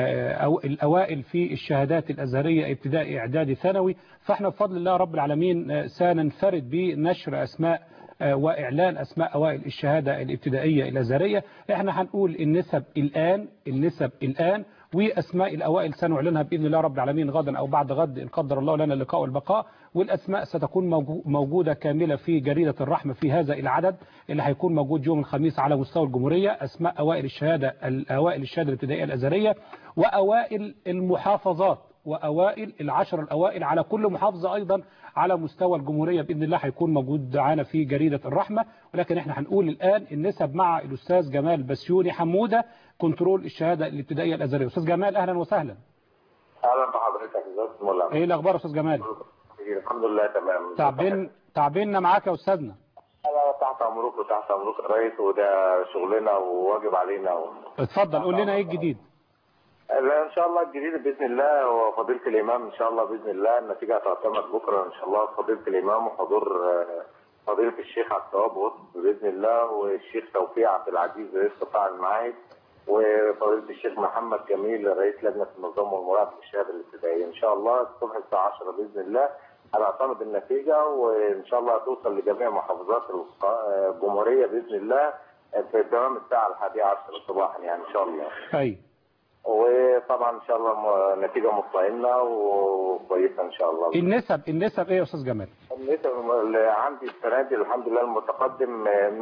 أو الأوائل في الشهادات الأزهرية ابتدائي إعدادي ثانوي فاحنا بفضل الله رب العالمين سننفرد بنشر أسماء وإعلان أسماء أوائل الشهادة الابتدائية الأزهرية احنا هنقول النسب الآن النسب الآن وأسماء الأوائل سنعلنها بإذن الله رب العالمين غدا أو بعد غد إن قدر الله لنا اللقاء والبقاء والأسماء ستكون موجودة كاملة في جريدة الرحمة في هذا العدد اللي هيكون موجود يوم الخميس على مستوى الجمهورية أسماء أوائل الشهادة الأوائل الشهادة الابتدائية الأزهرية وأوائل المحافظات وأوائل العشر الأوائل على كل محافظة أيضا على مستوى الجمهورية بإذن الله هيكون موجود معانا في جريدة الرحمة ولكن احنا هنقول الآن النسب مع الأستاذ جمال بسيوني حمودة كنترول الشهادة الابتدائية الأزهرية أستاذ جمال أهلا وسهلا اهلا بحضرتك ازيك مولانا ايه الأخبار يا أستاذ جمال الحمد لله تمام تعبين تعبيننا معاك يا أستاذنا انا تحت امرك وتحت امرك يا ريس وده شغلنا وواجب علينا و... اتفضل قول لنا ايه الجديد لا ان شاء الله الجديد باذن الله وفضيله الامام ان شاء الله باذن الله النتيجه هتعتمد بكره ان شاء الله فضيله الامام وحضور آه، فضيله الشيخ عبد التواب غصن باذن الله والشيخ توفيق عبد العزيز رئيس قطاع المعاهد وفضيله الشيخ محمد جميل رئيس لجنه النظام والمراقبه في الشهاده الابتدائيه ان شاء الله الصبح الساعه 10 باذن الله هنعتمد النتيجه وان شاء الله هتوصل لجميع محافظات الق- الجمهوريه باذن الله في تمام الساعه الحادية عشر صباحا يعني ان شاء الله اي وطبعا ان شاء الله م- نتيجه مطمئنه وكويسه ان شاء الله النسب النسب ايه يا استاذ جمال النسب اللي عندي السنه دي الحمد لله المتقدم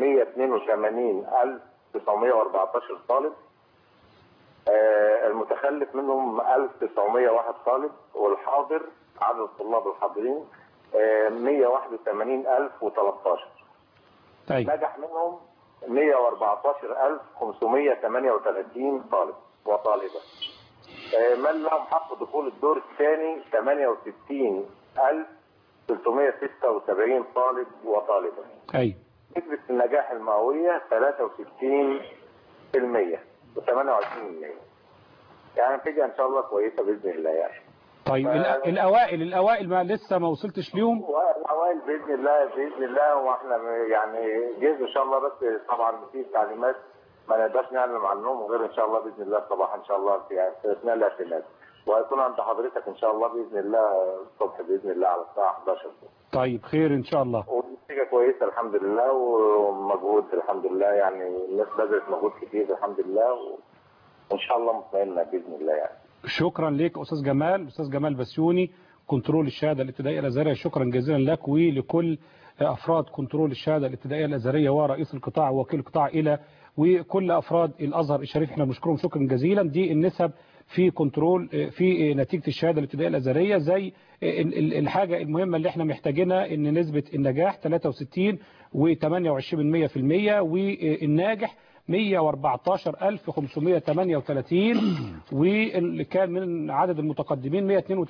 182914 طالب آه، المتخلف منهم 1901 طالب والحاضر عدد الطلاب الحاضرين آه، 181013 طيب نجح منهم 114538 طالب وطالبة آه، من لهم حق دخول الدور الثاني 68376 طالب وطالبة اي نسبة النجاح المئوية 63% و28% يعني نتيجة إن شاء الله كويسة بإذن الله يعني طيب الأ- الاوائل الاوائل ما لسه ما وصلتش ليهم والأوائل بإذن الله بإذن الله وإحنا يعني جايز إن شاء الله بس طبعا في تعليمات ما نقدرش نعلم عنهم غير إن شاء الله بإذن الله الصباح إن شاء الله في في أثناء الاعتماد وهيكون عند حضرتك إن شاء الله بإذن الله الصبح بإذن الله على الساعة 11 طيب خير ان شاء الله والنتيجة كويسة الحمد لله ومجهود الحمد لله يعني الناس بذلت مجهود كتير الحمد لله و... وإن شاء الله مطمئنة بإذن الله يعني شكرا لك استاذ جمال استاذ جمال بسيوني كنترول الشهاده الابتدائيه الازهريه شكرا جزيلا لك ولكل افراد كنترول الشهاده الابتدائيه الازهريه ورئيس القطاع ووكيل القطاع الى وكل افراد الازهر الشريف احنا بنشكرهم شكرا جزيلا دي النسب في كنترول في نتيجه الشهاده الابتدائيه الازهريه زي ال- ال- الحاجه المهمه اللي احنا محتاجينها ان نسبه النجاح 63 و28% والناجح 114538 واللي كان من عدد المتقدمين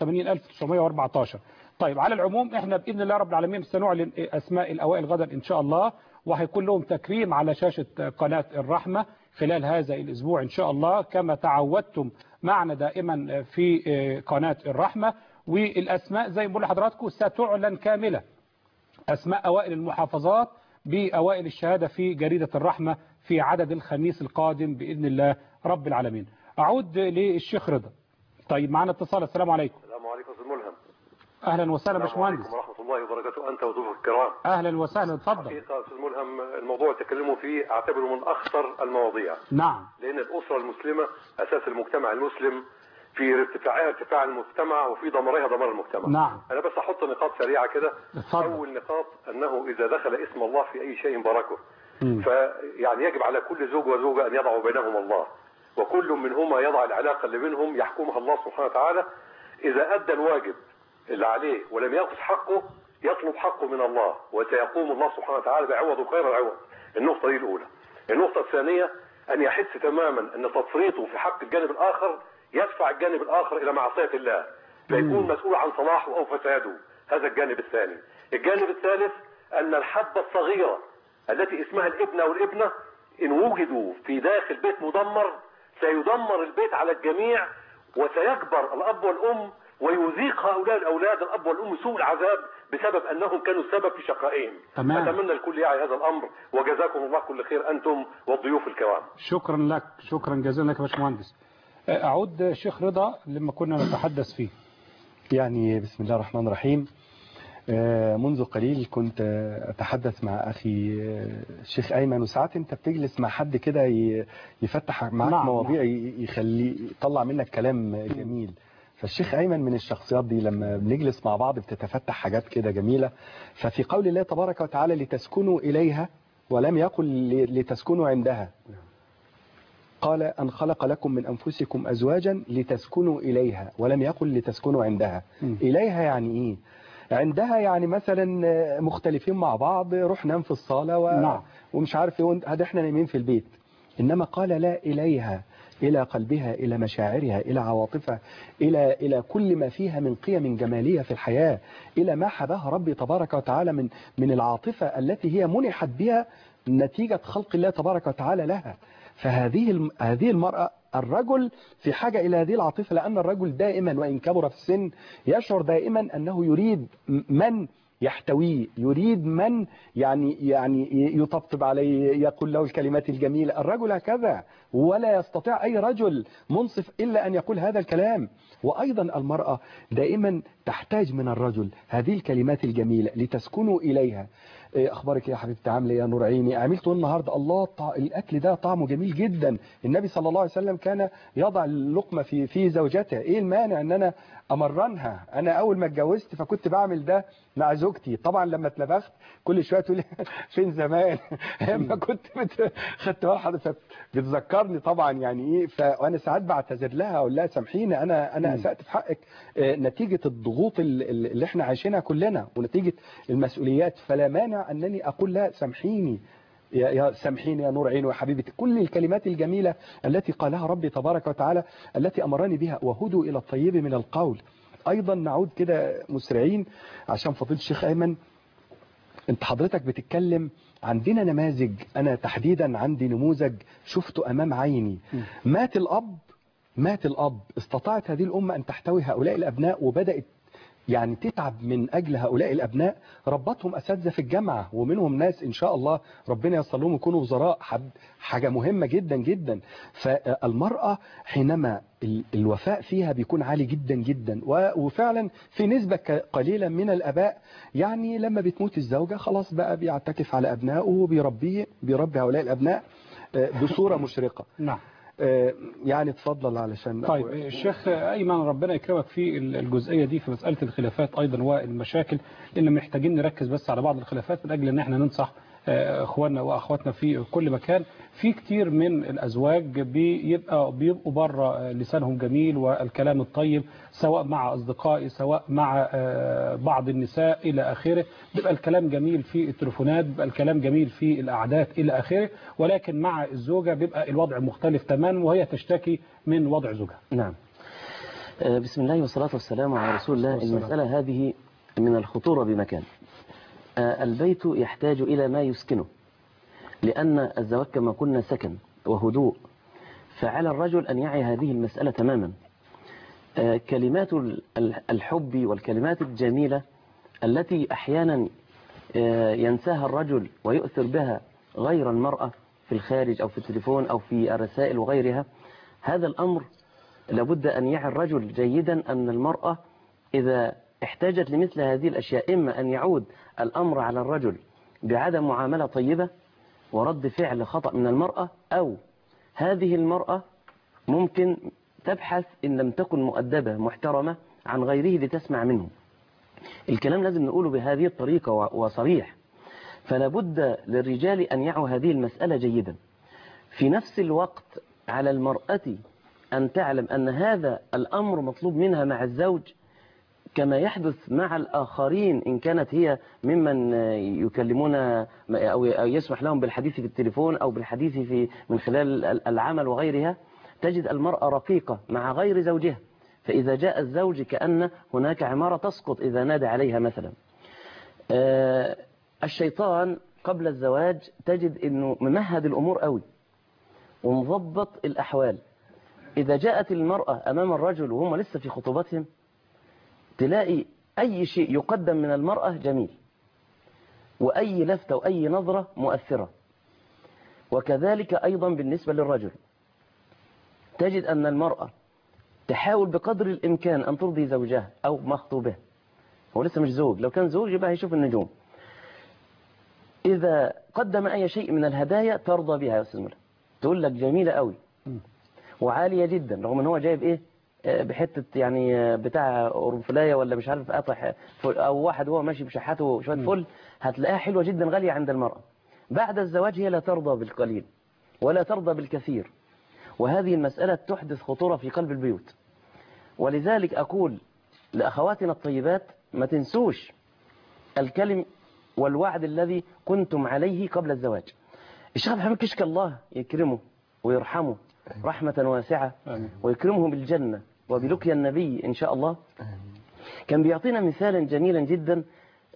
182914 طيب على العموم احنا باذن الله رب العالمين سنعلن اسماء الاوائل غدا ان شاء الله وهيكون لهم تكريم على شاشه قناه الرحمه خلال هذا الاسبوع ان شاء الله كما تعودتم معنا دائما في قناه الرحمه والاسماء زي ما بقول لحضراتكم ستعلن كامله أسماء أوائل المحافظات بأوائل الشهادة في جريدة الرحمة في عدد الخميس القادم بإذن الله رب العالمين أعود للشيخ رضا طيب معنا اتصال السلام عليكم السلام عليكم استاذ ملهم أهلا وسهلا السلام باشمهندس عليكم ورحمه الله وبركاته انت وضيوفك الكرام أهلا وسهلا اتفضل حقيقه استاذ ملهم الموضوع اللي تكلموا فيه اعتبره من اخطر المواضيع نعم لان الاسره المسلمه اساس المجتمع المسلم في ارتفاعها ارتفاع المجتمع وفي دمرها دمار المجتمع نعم انا بس احط نقاط سريعه كده اتفضل. اول نقاط انه اذا دخل اسم الله في اي شيء باركه مم. فيعني يجب على كل زوج وزوجة أن يضعوا بينهما الله وكل منهما يضع العلاقة اللي بينهم يحكمها الله سبحانه وتعالى إذا أدى الواجب اللي عليه ولم يأخذ حقه يطلب حقه من الله وسيقوم الله سبحانه وتعالى بعوضه خير العوض النقطة دي الأولى النقطة الثانية أن يحس تماما أن تفريطه في حق الجانب الآخر يدفع الجانب الآخر إلى معصية الله فيكون مسؤول عن صلاحه أو فساده هذا الجانب الثاني الجانب الثالث أن الحبة الصغيرة التي اسمها الابنة والابنة إن وجدوا في داخل بيت مدمر سيدمر البيت على الجميع وسيكبر الأب والأم ويذيق هؤلاء الأولاد الأب والأم سوء العذاب بسبب أنهم كانوا السبب في شقائهم تمام. أتمنى الكل يعي هذا الأمر وجزاكم الله كل خير أنتم والضيوف الكرام شكرا لك شكرا جزيلا لك يا باشمهندس أعود شيخ رضا لما كنا نتحدث فيه يعني بسم الله الرحمن الرحيم آه، منذ قليل كنت آه، أتحدث مع أخي آه، الشيخ أيمن وساعات أنت بتجلس مع حد كده ي- يفتح معاك نعم، مواضيع ي- يخلي يطلع منك كلام جميل فالشيخ أيمن من الشخصيات دي لما بنجلس مع بعض بتتفتح حاجات كده جميلة ففي قول الله تبارك وتعالى لتسكنوا إليها ولم يقل ل- لتسكنوا عندها قال أن خلق لكم من أنفسكم أزواجا لتسكنوا إليها ولم يقل لتسكنوا عندها م. إليها يعني إيه عندها يعني مثلا مختلفين مع بعض روح نام في الصالة و... نعم. ومش عارف ايه وانت- هذا احنا نايمين في البيت إنما قال لا إليها إلى قلبها إلى مشاعرها إلى عواطفها إلى إلى كل ما فيها من قيم جمالية في الحياة إلى ما حباها ربي تبارك وتعالى من من العاطفة التي هي منحت بها نتيجة خلق الله تبارك وتعالى لها فهذه الم- هذه المرأة الرجل في حاجة إلى هذه العاطفة لأن الرجل دائما وإن كبر في السن يشعر دائما أنه يريد من يحتويه يريد من يعني يعني يطبطب عليه يقول له الكلمات الجميلة الرجل هكذا ولا يستطيع أي رجل منصف إلا أن يقول هذا الكلام وأيضا المرأة دائما تحتاج من الرجل هذه الكلمات الجميلة لتسكنوا إليها إيه أخبارك يا حبيبتي عاملة يا نور عيني عملته النهاردة الله طع... الأكل ده طعمه جميل جدا النبي صلى الله عليه وسلم كان يضع اللقمة في في زوجته إيه المانع أن أنا أمرنها أنا أول ما اتجوزت فكنت بعمل ده مع زوجتي طبعا لما اتنفخت كل شوية تقول لي فين زمان لما كنت بت... خدت واحدة بتذكرني طبعا يعني إيه فأنا ساعات بعتذر لها أقول لها سامحيني أنا أنا أسأت في حقك آه، نتيجة الضغوط ال- ال- اللي احنا عايشينها كلنا ونتيجة المسؤوليات فلا مانع أنني أقول لها سامحيني يا يا سامحيني يا نور عيني وحبيبتي كل الكلمات الجميلة التي قالها ربي تبارك وتعالى التي أمرني بها وهدوا إلى الطيب من القول أيضا نعود كده مسرعين عشان فضيلة الشيخ أيمن انت حضرتك بتتكلم عندنا نماذج أنا تحديدا عندي نموذج شفته أمام عيني مات الأب مات الأب استطاعت هذه الأمة أن تحتوي هؤلاء الأبناء وبدأت يعني تتعب من أجل هؤلاء الأبناء ربطهم أساتذة في الجامعة ومنهم ناس إن شاء الله ربنا يصل لهم يكونوا وزراء حد حاجة مهمة جدا جدا فالمرأة حينما ال- الوفاء فيها بيكون عالي جدا جدا و- وفعلا في نسبة ك- قليلة من الآباء يعني لما بتموت الزوجة خلاص بقى بيعتكف على أبنائه وبيربيه بيربي هؤلاء الأبناء آه، بصورة مشرقة نعم آه، يعني اتفضل علشان طيب الشيخ أيمن ربنا يكرمك في الجزئية دي في مسألة الخلافات أيضا والمشاكل لأن محتاجين نركز بس على بعض الخلافات من أجل أن احنا ننصح آه، اخواننا واخواتنا في كل مكان في كتير من الازواج بيبقى بيبقوا بره لسانهم جميل والكلام الطيب سواء مع اصدقائي سواء مع آه، بعض النساء الى اخره بيبقى الكلام جميل في التليفونات بيبقى الكلام جميل في القعدات الى اخره ولكن مع الزوجه بيبقى الوضع مختلف تماما وهي تشتكي من وضع زوجها نعم آه، بسم الله والصلاة والسلام على رسول الله والسلام. المسألة هذه من الخطورة بمكان آه، البيت يحتاج إلى ما يسكنه لأن الزواج كما قلنا سكن وهدوء فعلى الرجل أن يعي هذه المسألة تماما آه، كلمات ال- ال- الحب والكلمات الجميلة التي أحيانا آه، ينساها الرجل ويؤثر بها غير المرأة في الخارج أو في التليفون أو في الرسائل وغيرها هذا الأمر لابد أن يعي الرجل جيدا أن المرأة إذا احتاجت لمثل هذه الأشياء إما أن يعود الأمر على الرجل بعدم معاملة طيبة ورد فعل خطأ من المرأة أو هذه المرأة ممكن تبحث إن لم تكن مؤدبة محترمة عن غيره لتسمع منه الكلام لازم نقوله بهذه الطريقة و- وصريح فلا بد للرجال أن يعوا هذه المسألة جيدا في نفس الوقت على المرأة أن تعلم أن هذا الأمر مطلوب منها مع الزوج كما يحدث مع الآخرين إن كانت هي ممن يكلمون أو أو يسمح لهم بالحديث في التليفون أو بالحديث في من خلال العمل وغيرها تجد المرأة رقيقة مع غير زوجها فإذا جاء الزوج كأن هناك عمارة تسقط إذا نادى عليها مثلا آه، الشيطان قبل الزواج تجد أنه ممهد الأمور قوي ومضبط الأحوال إذا جاءت المرأة أمام الرجل وهم لسه في خطوبتهم تلاقي أي شيء يقدم من المرأة جميل وأي لفتة وأي نظرة مؤثرة وكذلك أيضا بالنسبة للرجل تجد أن المرأة تحاول بقدر الإمكان أن ترضي زوجها أو مخطوبه هو لسه مش زوج لو كان زوج يبقى هيشوف النجوم إذا قدم أي شيء من الهدايا ترضى بها يا أستاذ ملا تقول لك جميلة قوي وعالية جدا رغم ان هو جايب ايه آه، بحتة يعني آه، بتاع قرنفلاية ولا مش عارف قطع فل او واحد هو ماشي بشحاته شوية فل هتلاقيها حلوة جدا غالية عند المرأة بعد الزواج هي لا ترضى بالقليل ولا ترضى بالكثير وهذه المسألة تحدث خطورة في قلب البيوت ولذلك أقول لأخواتنا الطيبات ما تنسوش الكلم والوعد الذي كنتم عليه قبل الزواج الشيخ محمد كشك الله يكرمه ويرحمه رحمة واسعة ويكرمه بالجنة وبلقيا النبي إن شاء الله كان بيعطينا مثالا جميلا جدا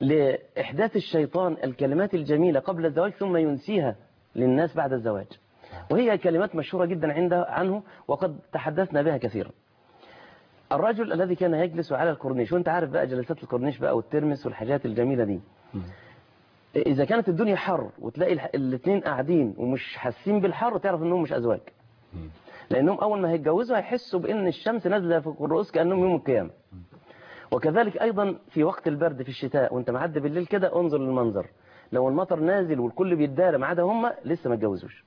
لإحداث الشيطان الكلمات الجميلة قبل الزواج ثم ينسيها للناس بعد الزواج وهي كلمات مشهورة جدا عنده عنه وقد تحدثنا بها كثيرا الرجل الذي كان يجلس على الكورنيش وانت عارف بقى جلسات الكورنيش بقى والترمس والحاجات الجميلة دي إذا كانت الدنيا حر وتلاقي الح- الاتنين قاعدين ومش حاسين بالحر تعرف انهم مش أزواج لأنهم أول ما هيتجوزوا هيحسوا بأن الشمس نازلة في الرؤوس كأنهم يوم القيامة وكذلك أيضا في وقت البرد في الشتاء وانت معدي بالليل كده انظر للمنظر لو المطر نازل والكل بيتدارى ما عدا هم لسه ما اتجوزوش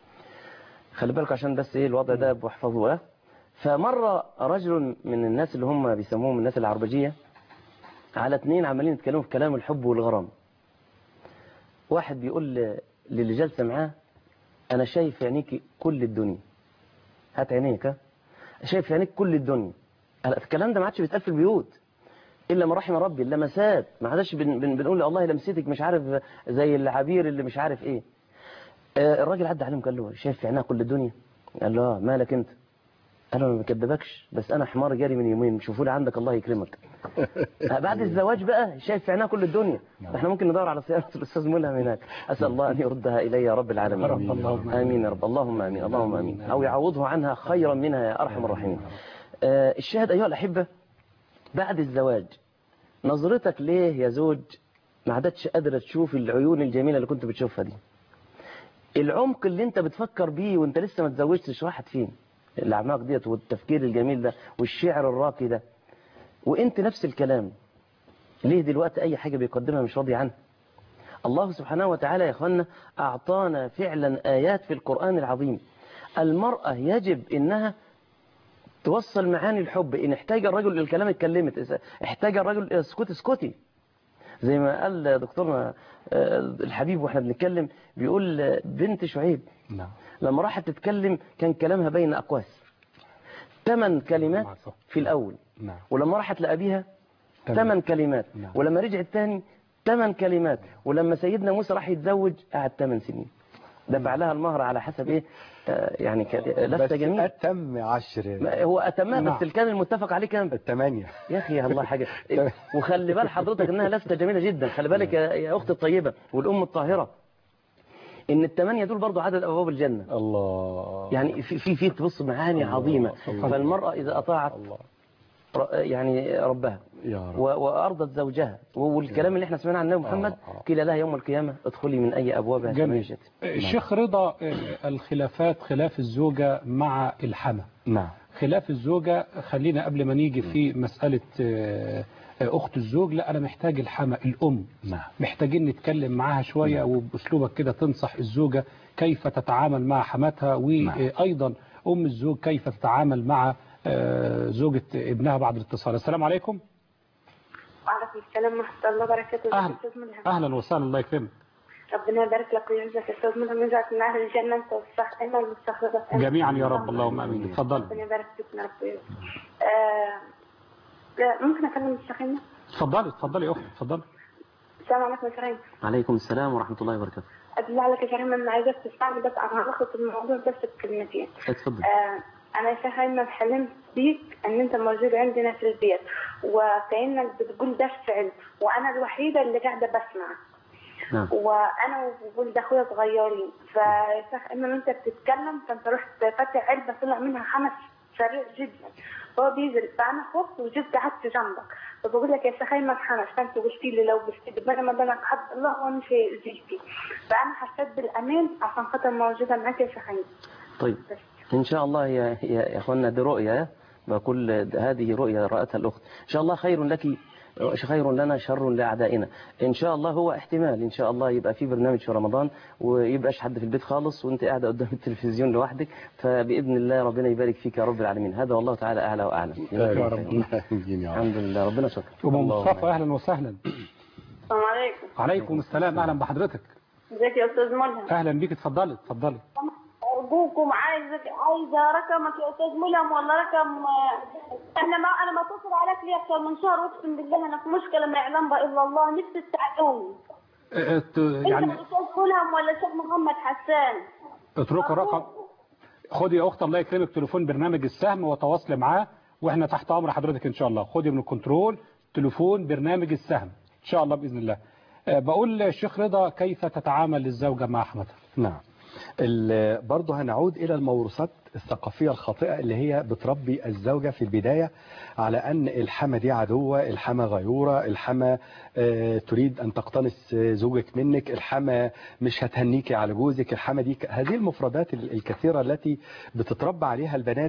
خلي بالك عشان بس ايه الوضع ده واحفظوه فمر رجل من الناس اللي هم بيسموهم الناس العربجية على اتنين عمالين يتكلموا في كلام الحب والغرام واحد بيقول ل- للي جالسه معاه انا شايف في عينيك كل الدنيا هات عينيك ها شايف في عينيك كل الدنيا هلا الكلام ده ما عادش بيتقال في البيوت الا ما رحم ربي اللمسات ما عادش بن بن بنقول الله لمستك مش عارف زي العبير اللي مش عارف ايه آه، الراجل عدى عليهم قال له شايف في عينها كل الدنيا قال له آه، مالك انت قال له انا ما بكدبكش بس انا حمار جاري من يومين شوفوا لي عندك الله يكرمك آه، بعد الزواج بقى شايف في عينها كل الدنيا احنا ممكن ندور على سيارة الاستاذ ملهم هناك اسال الله ان يردها الي يا رب العالمين رب اللهم امين يا رب اللهم امين اللهم امين او يعوضه عنها خيرا منها يا ارحم الراحمين آه، الشاهد ايها الاحبه بعد الزواج نظرتك ليه يا زوج ما عادتش قادرة تشوف العيون الجميلة اللي كنت بتشوفها دي العمق اللي انت بتفكر بيه وانت لسه ما اتزوجتش راحت فين الاعماق ديت والتفكير الجميل ده والشعر الراقي ده وانت نفس الكلام ليه دلوقتي اي حاجة بيقدمها مش راضي عنها الله سبحانه وتعالى يا اخوانا اعطانا فعلا ايات في القرآن العظيم المرأة يجب انها توصل معاني الحب إن احتاج الرجل للكلام اتكلمت إذا احتاج الرجل إلى السكوت اسكتي زي ما قال دكتورنا آه، الحبيب واحنا بنتكلم بيقول آه، بنت شعيب نعم لما راحت تتكلم كان كلامها بين أقواس ثمان كلمات في الأول نعم ولما راحت لأبيها تمام. ثمان كلمات نعم. ولما رجعت تاني ثمان كلمات ولما سيدنا موسى راح يتزوج قعد ثمان سنين دفع لها المهر على حسب ايه آه، يعني كان- لفتة بس جميلة أتم عشر ما هو أتمها نعم. بس اللي كان المتفق عليه كام الثمانية يا أخي يا الله حاجة وخلي بال حضرتك إنها لفتة جميلة جدا خلي بالك يا يا أختي الطيبة والأم الطاهرة إن الثمانية دول برضو عدد أبواب الجنة الله يعني في في في تبص معاني عظيمة الله. فالمرأة إذا أطاعت ر- يعني ربها يا رب و- وأرضت زوجها والكلام اللي احنا سمعنا عن النبي محمد قيل لها يوم القيامة ادخلي من أي أبوابها جميل. شئت. الشيخ رضا آه، الخلافات خلاف الزوجة مع الحمى نعم خلاف الزوجة خلينا قبل ما نيجي في مسألة آه، آه، أخت الزوج لا أنا محتاج الحمى الأم نعم محتاجين نتكلم معاها شوية وبأسلوبك كده تنصح الزوجة كيف تتعامل مع حماتها وأيضا أم الزوج كيف تتعامل مع آه، زوجة ابنها بعد الاتصال السلام عليكم وعليكم السلام ورحمة الله وبركاته أهلا. أستاذ ملهم أهلا وسهلا الله يكرمك ربنا يبارك لك ويعزك يا أستاذ ملهم ويجعلك من أهل الجنة أنت والصح أنا المستخرجة جميعا يا رب اللهم آمين اتفضل ربنا يبارك فيك يا رب ويعزك. آه، لا، ممكن أكلم الشيخين اتفضلي اتفضلي يا أختي اتفضلي السلام عليكم يا شيخين عليكم السلام ورحمة الله وبركاته أدل عليك يا شيخين أنا عايزك تسمعني بس أنا هلخص الموضوع بس بكلمتين اتفضل آه، أنا يا شيخ أيمن حلمت بيك أن أنت موجود عندنا في البيت وكأنك بتقول ده فعل وأنا الوحيدة اللي قاعدة بسمع نعم وانا وولد اخويا صغيرين فشيخ اما انت بتتكلم فانت رحت فاتح علبه طلع منها حنف سريع جدا فهو بينزل فانا خفت وجبت قعدت جنبك فبقول لك يا شيخ ايمن حنف فانت قلت لي لو بستدي بيني ما بينك حد الله هو مش هيأذيكي فانا حسيت بالامان عشان خاطر موجوده معاك يا شيخ ايمن طيب إن شاء الله يا يا يا إخواننا دي رؤيا بقول هذه رؤيا رأتها الأخت إن شاء الله خير لك خير لنا شر لأعدائنا إن شاء الله هو احتمال إن شاء الله يبقى في برنامج في رمضان ويبقاش حد في البيت خالص وأنت قاعدة قدام التلفزيون لوحدك فبإذن الله ربنا يبارك فيك يا رب العالمين هذا والله تعالى أعلى وأعلم يا رب. الحمد لله ربنا شكرا أم اللهم مصطفى أهلا وسهلا السلام عليكم عليكم السلام أهلا بحضرتك ازيك يا استاذ ملهم أهلا بيك اتفضلي اتفضلي ارجوكم عايزك عايزه رقمك يا استاذ ملهم ولا رقم احنا ما انا ما اتصل عليك لي اكثر من شهر اقسم بالله انا في مشكله ما يعلم بها الا الله نفسي تساعدوني اه، ات- انت يعني الاستاذ ملهم ولا الشيخ محمد حسان اتركوا رقم خدي يا أخت الله يكرمك تليفون برنامج السهم وتواصلي معاه وإحنا تحت أمر حضرتك إن شاء الله خدي من الكنترول تليفون برنامج السهم إن شاء الله بإذن الله اه، بقول الشيخ رضا كيف تتعامل الزوجة مع حماتها نعم ال- برضه هنعود إلى الموروثات الثقافية الخاطئة اللي هي بتربي الزوجة في البداية على أن الحما دي عدوة الحما غيورة الحما آه، تريد أن تقتنص آه، زوجك منك الحما مش هتهنيكي على جوزك الحما دي ك- هذه المفردات ال- الكثيرة التي بتتربى عليها البنات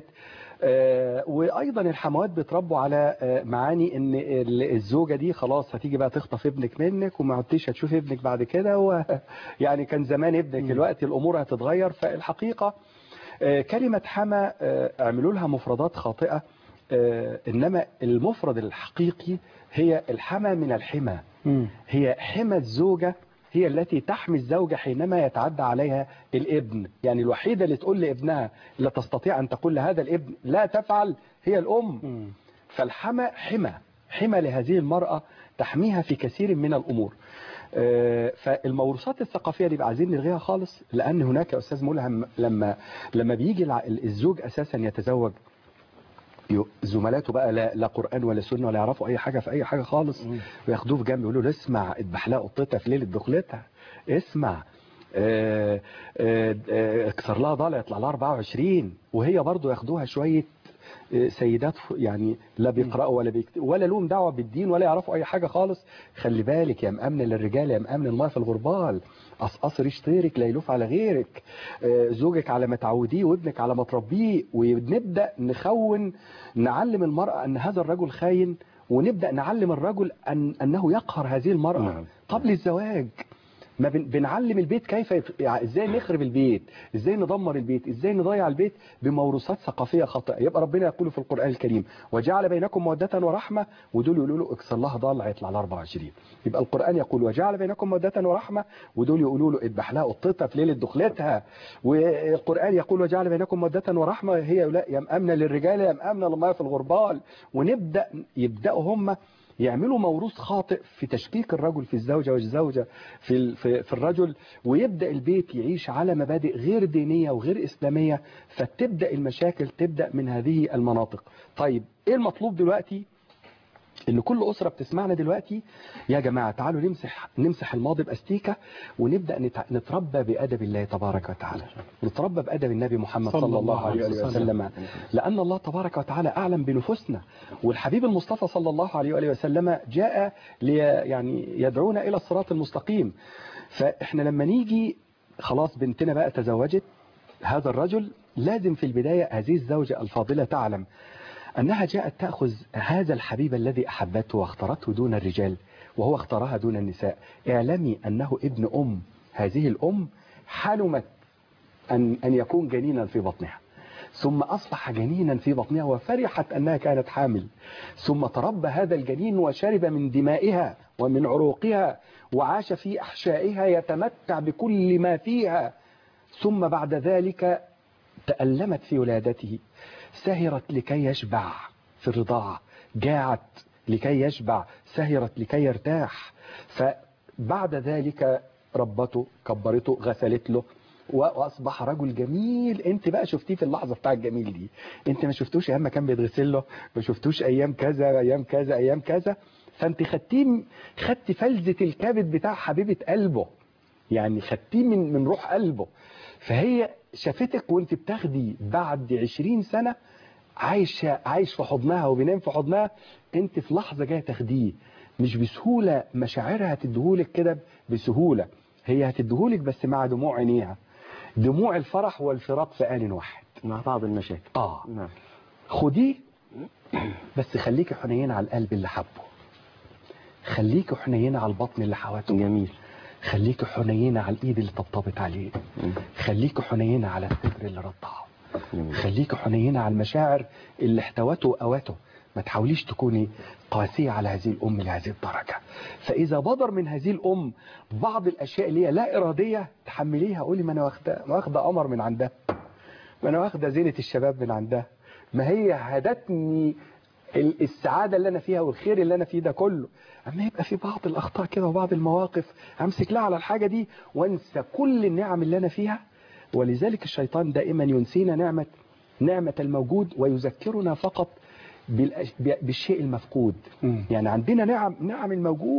آه، وايضا الحموات بيتربوا على آه، معاني ان ال- الزوجه دي خلاص هتيجي بقى تخطف ابنك منك وما عدتيش هتشوف ابنك بعد كده و يعني كان زمان ابنك دلوقتي الامور هتتغير فالحقيقه آه، كلمه حما آه، اعملوا لها مفردات خاطئه آه، انما المفرد الحقيقي هي الحما من الحمى هي حمى الزوجه هي التي تحمي الزوجة حينما يتعدى عليها الابن يعني الوحيدة اللي تقول لابنها لا تستطيع أن تقول لهذا الابن لا تفعل هي الأم فالحمى حمى حمى لهذه المرأة تحميها في كثير من الأمور آه، فالموروثات الثقافية دي بقى عايزين نلغيها خالص لأن هناك يا أستاذ ملهم لما لما بيجي الع- الزوج أساسا يتزوج يو- زملاته بقى لا, لا قرآن ولا سنة ولا يعرفوا أي حاجة في أي حاجة خالص وياخدوه في جنب يقولوا له اسمع اذبح لها قطتها في ليلة دخلتها اسمع آه، آه، آه، اكسر لها ضلع يطلع لها 24 وهي برضو ياخدوها شوية آه، سيدات ف- يعني لا بيقرأوا ولا بيكتبوا ولا لهم دعوة بالدين ولا يعرفوا أي حاجة خالص خلي بالك يا مأمن للرجال يا مأمن المرأة في الغربال قصقص ريش طيرك لا يلوف على غيرك آه، زوجك على ما تعوديه وابنك على ما تربيه ونبدأ نخون نعلم المرأة أن هذا الرجل خاين ونبدأ نعلم الرجل أن أنه يقهر هذه المرأة قبل الزواج ما بن- بنعلم البيت كيف يت- يعني ازاي نخرب البيت ازاي ندمر البيت ازاي نضيع البيت بموروثات ثقافيه خاطئه يبقى ربنا يقول في القران الكريم وجعل بينكم موده ورحمه ودول يقولوا له اكسر لها ضلع يطلع ل 24 يبقى القران يقول وجعل بينكم موده ورحمه ودول يقولوا له اذبح لها قطتها في ليله دخلتها والقران يقول وجعل بينكم موده ورحمه هي لا يا مامنه للرجال يا مامنه للمراه في الغربال ونبدا يبداوا هم يعملوا موروث خاطئ في تشكيك الرجل في الزوجة والزوجة في ال- في في الرجل ويبدأ البيت يعيش على مبادئ غير دينية وغير إسلامية فتبدأ المشاكل تبدأ من هذه المناطق طيب إيه المطلوب دلوقتي ان كل اسره بتسمعنا دلوقتي يا جماعه تعالوا نمسح نمسح الماضي باستيكه ونبدا نتع- نتربى بادب الله تبارك وتعالى نتربى بادب النبي محمد صلى, الله عليه وآله وسلم لان الله تبارك وتعالى اعلم بنفوسنا والحبيب المصطفى صلى الله عليه وآله وسلم جاء لي يعني يدعونا الى الصراط المستقيم فاحنا لما نيجي خلاص بنتنا بقى تزوجت هذا الرجل لازم في البدايه هذه الزوجه الفاضله تعلم أنها جاءت تأخذ هذا الحبيب الذي أحبته واختارته دون الرجال وهو اختارها دون النساء اعلمي أنه ابن أم هذه الأم حلمت أن, أن يكون جنينا في بطنها ثم أصبح جنينا في بطنها وفرحت أنها كانت حامل ثم تربى هذا الجنين وشرب من دمائها ومن عروقها وعاش في أحشائها يتمتع بكل ما فيها ثم بعد ذلك تألمت في ولادته سهرت لكي يشبع في الرضاعة جاعت لكي يشبع سهرت لكي يرتاح فبعد ذلك ربته كبرته غسلت له واصبح رجل جميل انت بقى شفتيه في اللحظه بتاع الجميل دي انت ما شفتوش ايام ما كان بيتغسل له ما شفتوش ايام كذا ايام كذا ايام كذا فانت خدتيه خدت فلذه الكبد بتاع حبيبه قلبه يعني خدتيه من من روح قلبه فهي شافتك وانت بتاخدي بعد 20 سنة عايش عايش في حضنها وبينام في حضنها انت في لحظة جاية تاخديه مش بسهولة مشاعرها هتديهولك كده بسهولة هي هتديهولك بس مع دموع عينيها دموع الفرح والفراق في آن واحد مع بعض المشاكل اه نعم خديه بس خليكي حنينة على القلب اللي حبه خليكي حنينة على البطن اللي حواته جميل خليكي حنينة على الايد اللي طبطبت عليه خليكي حنينة على الصدر اللي رضعه خليكي حنينة على المشاعر اللي احتوته وقوته ما تحاوليش تكوني قاسية على هذه الأم لهذه الدرجة فإذا بدر من هذه الأم بعض الأشياء اللي هي لا إرادية تحمليها قولي ما أنا واخدة ما واخدة قمر من عندها ما أنا واخدة زينة الشباب من عندها ما هي هدتني ال- السعادة اللي أنا فيها والخير اللي أنا فيه ده كله أما يبقى في بعض الأخطاء كده وبعض المواقف أمسك لها على الحاجة دي وأنسى كل النعم اللي أنا فيها ولذلك الشيطان دائما ينسينا نعمة نعمة الموجود ويذكرنا فقط بالأش- ب- بالشيء المفقود يعني عندنا نعم نعم الموجود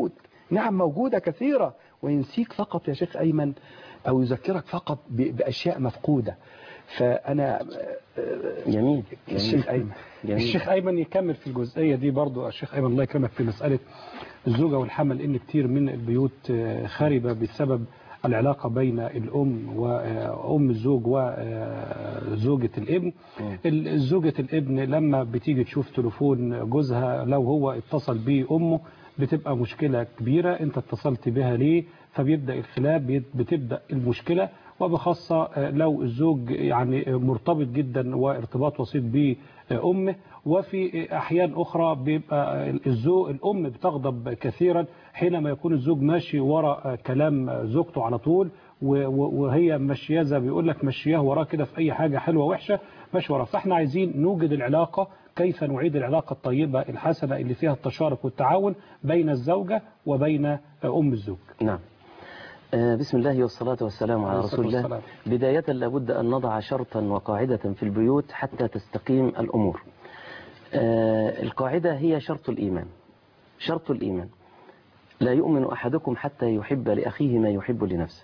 نعم موجودة كثيرة وينسيك فقط يا شيخ أيمن أو يذكرك فقط ب- بأشياء مفقودة فأنا جميل الشيخ أيمن الشيخ أيمن يكمل في الجزئية دي برضو الشيخ أيمن الله يكرمك في مسألة الزوجة والحمل إن كتير من البيوت آه، خاربة بسبب العلاقة بين الأم وأم الزوج وزوجة الابن ال- زوجة الابن لما بتيجي تشوف تليفون جوزها لو هو اتصل بيه أمه بتبقى مشكلة كبيرة انت اتصلت بها ليه فبيبدأ الخلاف بيت- بتبدأ المشكلة وبخاصة آه، لو الزوج يعني مرتبط جدا وارتباط وسيط بأمه وفي أحيان أخرى بيبقى الزوج الأم بتغضب كثيرا حينما يكون الزوج ماشي وراء كلام زوجته على طول و- و- وهي ماشيه زي ما بيقول لك ماشياه وراه كده في أي حاجة حلوة وحشة ماشي وراه فاحنا عايزين نوجد العلاقة كيف نعيد العلاقة الطيبة الحسنة اللي فيها التشارك والتعاون بين الزوجة وبين أم الزوج نعم آه، بسم الله والصلاة والسلام على عليه الصلاة رسول الله والسلام. بداية لابد أن نضع شرطا وقاعدة في البيوت حتى تستقيم الأمور آه، القاعدة هي شرط الإيمان شرط الإيمان لا يؤمن أحدكم حتى يحب لأخيه ما يحب لنفسه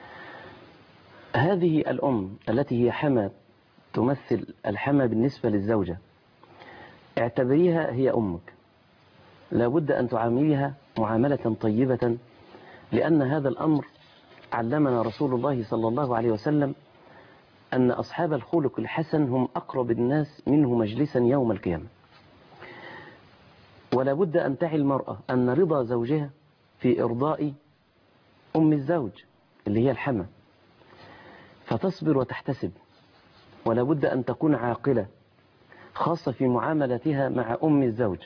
هذه الأم التي هي حمى تمثل الحمى بالنسبة للزوجة اعتبريها هي أمك لابد أن تعامليها معاملة طيبة لأن هذا الأمر علمنا رسول الله صلى الله عليه وسلم أن أصحاب الخلق الحسن هم أقرب الناس منه مجلسا يوم القيامة ولا بد أن تعي المرأة أن رضا زوجها في إرضاء أم الزوج اللي هي الحمى فتصبر وتحتسب ولا بد أن تكون عاقلة خاصة في معاملتها مع أم الزوج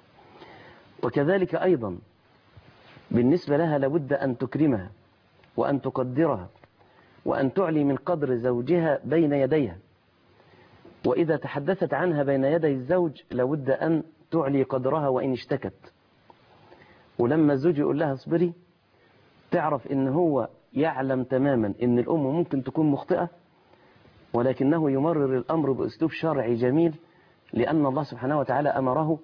وكذلك أيضا بالنسبة لها لابد أن تكرمها وأن تقدرها وأن تعلي من قدر زوجها بين يديها وإذا تحدثت عنها بين يدي الزوج لابد أن تعلي قدرها وإن اشتكت ولما الزوج يقول لها اصبري تعرف إن هو يعلم تماما إن الأم ممكن تكون مخطئة ولكنه يمرر الأمر بأسلوب شرعي جميل لأن الله سبحانه وتعالى أمره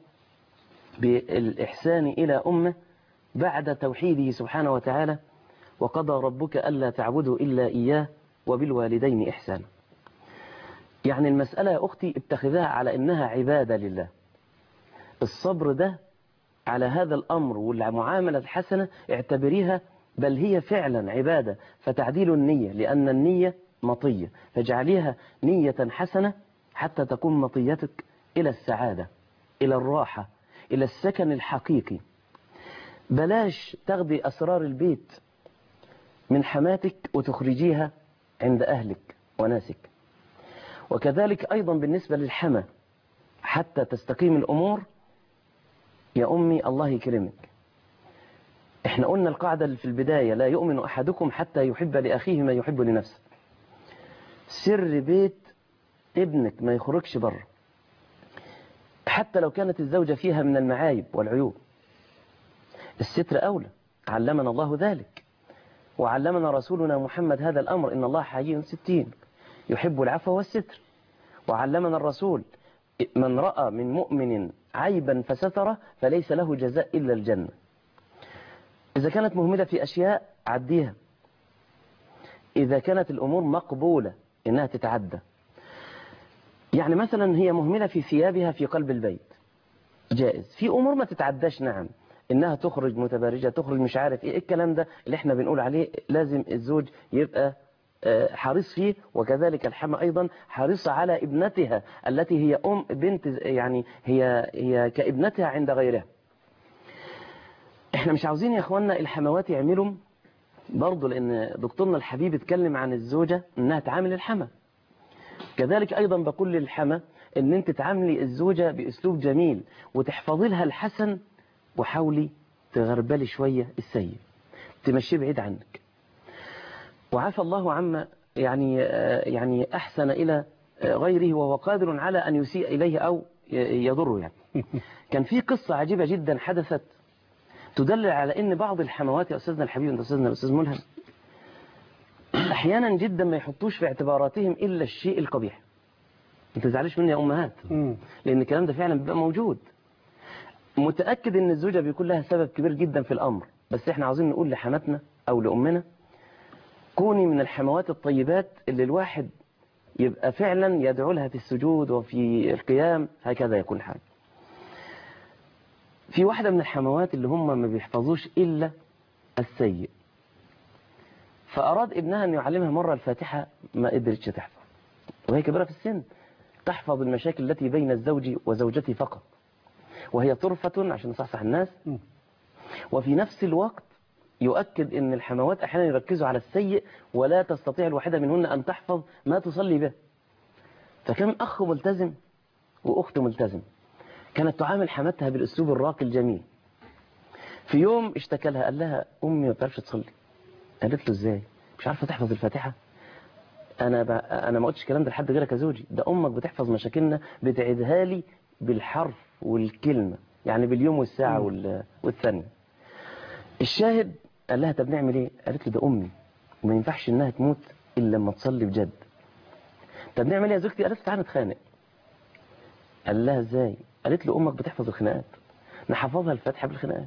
بالإحسان إلى أمه بعد توحيده سبحانه وتعالى وقضى ربك ألا تعبدوا إلا إياه وبالوالدين إحسانا يعني المسألة يا أختي اتخذها على إنها عبادة لله الصبر ده على هذا الأمر والمعاملة الحسنة اعتبريها بل هي فعلا عبادة فتعديل النية لأن النية مطية فاجعليها نية حسنة حتى تكون مطيتك إلى السعادة إلى الراحة إلى السكن الحقيقي بلاش تاخدي أسرار البيت من حماتك وتخرجيها عند أهلك وناسك وكذلك أيضا بالنسبة للحمى حتى تستقيم الأمور يا أمي الله يكرمك احنا قلنا القاعدة اللي في البداية لا يؤمن أحدكم حتى يحب لأخيه ما يحب لنفسه سر بيت ابنك ما يخرجش بره حتى لو كانت الزوجة فيها من المعايب والعيوب الستر أولى علمنا الله ذلك وعلمنا رسولنا محمد هذا الأمر إن الله حي ستين يحب العفو والستر وعلمنا الرسول من رأى من مؤمن عيبا فستره فليس له جزاء إلا الجنة إذا كانت مهملة في أشياء عديها إذا كانت الأمور مقبولة إنها تتعدى يعني مثلا هي مهملة في ثيابها في قلب البيت جائز في أمور ما تتعداش نعم إنها تخرج متبرجة تخرج مش عارف إيه الكلام ده اللي إحنا بنقول عليه لازم الزوج يبقى آه، حريص فيه وكذلك الحمى أيضا حريصة على ابنتها التي هي أم بنت يعني هي هي كابنتها عند غيرها احنا مش عاوزين يا اخوانا الحموات يعملوا برضه لان دكتورنا الحبيب اتكلم عن الزوجة انها تعامل الحمى كذلك ايضا بقول للحمى ان انت تعاملي الزوجة باسلوب جميل وتحفظي لها الحسن وحاولي تغربلي شوية السيء تمشيه بعيد عنك وعفى الله عما يعني آه، يعني احسن الى آه، غيره وهو قادر على ان يسيء اليه او ي- يضره يعني كان في قصة عجيبة جدا حدثت تدل على ان بعض الحموات يا استاذنا الحبيب انت استاذنا الاستاذ ملهم احيانا جدا ما يحطوش في اعتباراتهم الا الشيء القبيح ما تزعلش مني يا امهات لان الكلام ده فعلا بيبقى موجود متاكد ان الزوجه بيكون لها سبب كبير جدا في الامر بس احنا عاوزين نقول لحماتنا او لامنا كوني من الحموات الطيبات اللي الواحد يبقى فعلا يدعو لها في السجود وفي القيام هكذا يكون الحال في واحدة من الحموات اللي هم ما بيحفظوش إلا السيء فأراد ابنها أن يعلمها مرة الفاتحة ما قدرتش تحفظ وهي كبيرة في السن تحفظ المشاكل التي بين الزوج وزوجته فقط وهي طرفة عشان نصحصح الناس وفي نفس الوقت يؤكد أن الحموات أحيانا يركزوا على السيء ولا تستطيع الواحدة منهن أن تحفظ ما تصلي به فكان أخ ملتزم وأخت ملتزم كانت تعامل حماتها بالأسلوب الراقي الجميل في يوم اشتكى لها قال لها أمي ما بتعرفش تصلي قالت له إزاي مش عارفة تحفظ الفاتحة أنا ب... أنا ما قلتش الكلام ده لحد غيرك يا زوجي ده أمك بتحفظ مشاكلنا بتعيدها لي بالحرف والكلمة يعني باليوم والساعة وال... والثانية الشاهد قال لها طب نعمل ايه قالت له ده امي وما ينفعش انها تموت الا لما تصلي بجد طب نعمل ايه يا زوجتي قالت له تعالى نتخانق قال لها ازاي قالت له امك بتحفظ الخناقات نحفظها الفاتحه بالخناقات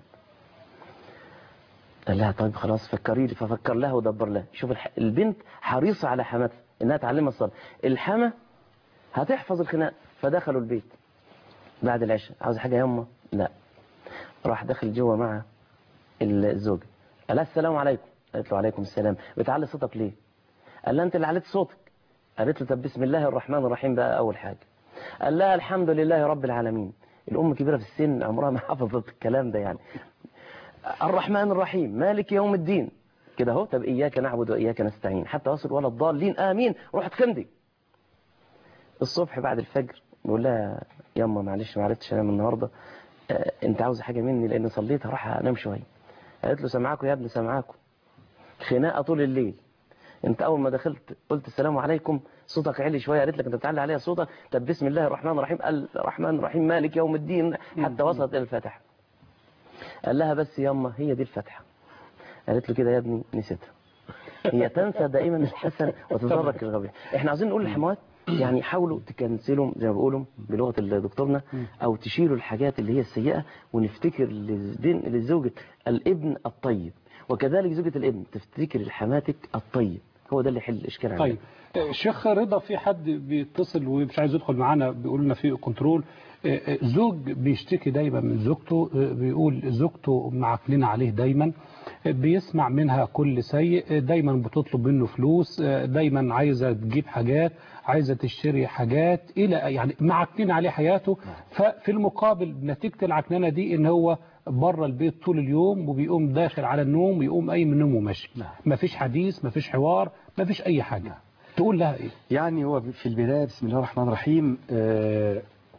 قال لها طيب خلاص فكري لي ففكر لها ودبر لها شوف الح... البنت حريصه على حماتها انها تعلمها الصلاه الحما هتحفظ الخناق فدخلوا البيت بعد العشاء عاوز حاجه يا امه لا راح دخل جوه مع الزوجه قال لها السلام عليكم قالت له عليكم السلام بتعلي صوتك ليه قال لها انت اللي عليت صوتك قالت له طب بسم الله الرحمن الرحيم بقى اول حاجه قال لها الحمد لله رب العالمين الام كبيره في السن عمرها ما حفظت الكلام ده يعني الرحمن الرحيم مالك يوم الدين كده اهو طب اياك نعبد واياك نستعين حتى وصل ولا الضالين امين رحت خندي الصبح بعد الفجر بيقول لها يما معلش ما عرفتش انام النهارده آه انت عاوز حاجه مني لان صليت هروح انام شويه قالت له سامعاكم يا ابني سامعاكم خناقه طول الليل انت اول ما دخلت قلت السلام عليكم صوتك عالي شويه قالت لك انت بتعلي عليها صوتك طب بسم الله الرحمن الرحيم قال الرحمن الرحيم مالك يوم الدين حتى وصلت الى الفاتحه قال لها بس ياما هي دي الفاتحه قالت له كده يا ابني نسيتها هي تنسى دائما الحسن وتترك القبيح احنا عاوزين نقول للحموات يعني حاولوا تكنسلوا زي ما بيقولوا بلغه دكتورنا او تشيلوا الحاجات اللي هي السيئه ونفتكر للبن- لزوجة الابن الطيب وكذلك زوجة الابن تفتكر لحماتك الطيب هو ده اللي يحل الاشكال عندنا طيب الشيخ رضا في حد بيتصل ومش عايز يدخل معانا بيقول لنا في كنترول زوج بيشتكي دايما من زوجته بيقول زوجته معكنين عليه دايما بيسمع منها كل سيء دايما بتطلب منه فلوس دايما عايزة تجيب حاجات عايزة تشتري حاجات إلى يعني معكنين عليه حياته ففي المقابل نتيجة العكننة دي إن هو بره البيت طول اليوم وبيقوم داخل على النوم ويقوم أي من النوم وماشي مفيش حديث مفيش حوار مفيش أي حاجة تقول لها إيه يعني هو في البداية بسم الله الرحمن الرحيم آه،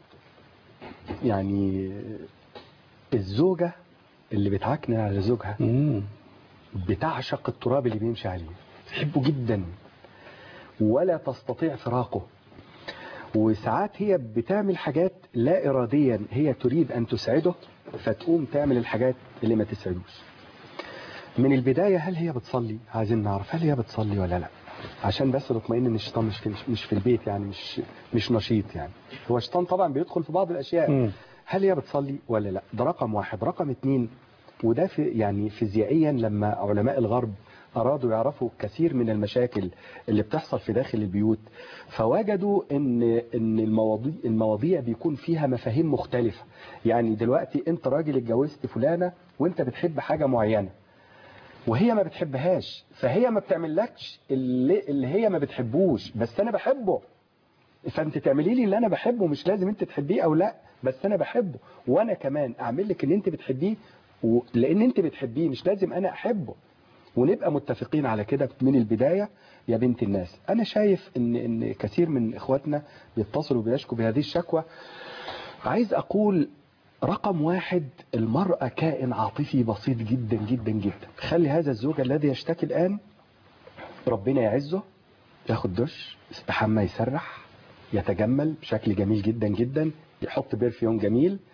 يعني الزوجة اللي بتعكنن على زوجها بتعشق التراب اللي بيمشي عليه تحبه جدا ولا تستطيع فراقه وساعات هي بتعمل حاجات لا إراديا هي تريد أن تسعده فتقوم تعمل الحاجات اللي ما تسعدوش من البداية هل هي بتصلي عايزين نعرف هل هي بتصلي ولا لا عشان بس نطمئن ان الشيطان مش في مش في البيت يعني مش مش نشيط يعني هو الشيطان طبعا بيدخل في بعض الاشياء هل هي بتصلي ولا لا ده رقم واحد رقم اتنين وده في يعني فيزيائيا لما علماء الغرب أرادوا يعرفوا كثير من المشاكل اللي بتحصل في داخل البيوت فوجدوا ان ان المواضيع المواضيع بيكون فيها مفاهيم مختلفة يعني دلوقتي انت راجل اتجوزت فلانة وانت بتحب حاجة معينة وهي ما بتحبهاش فهي ما بتعملكش اللي, اللي هي ما بتحبوش بس انا بحبه فانت تعملي لي اللي انا بحبه مش لازم انت تحبيه او لا بس انا بحبه وانا كمان اعمل لك اللي انت بتحبيه و... لان انت بتحبيه مش لازم انا احبه ونبقى متفقين على كده من البداية يا بنت الناس انا شايف ان ان كثير من اخواتنا بيتصلوا بيشكوا بهذه الشكوى عايز اقول رقم واحد المرأة كائن عاطفي بسيط جدا جدا جدا خلي هذا الزوج الذي يشتكي الآن ربنا يعزه ياخد دش يستحمى يسرح يتجمل بشكل جميل جدا جدا يحط برفيوم جميل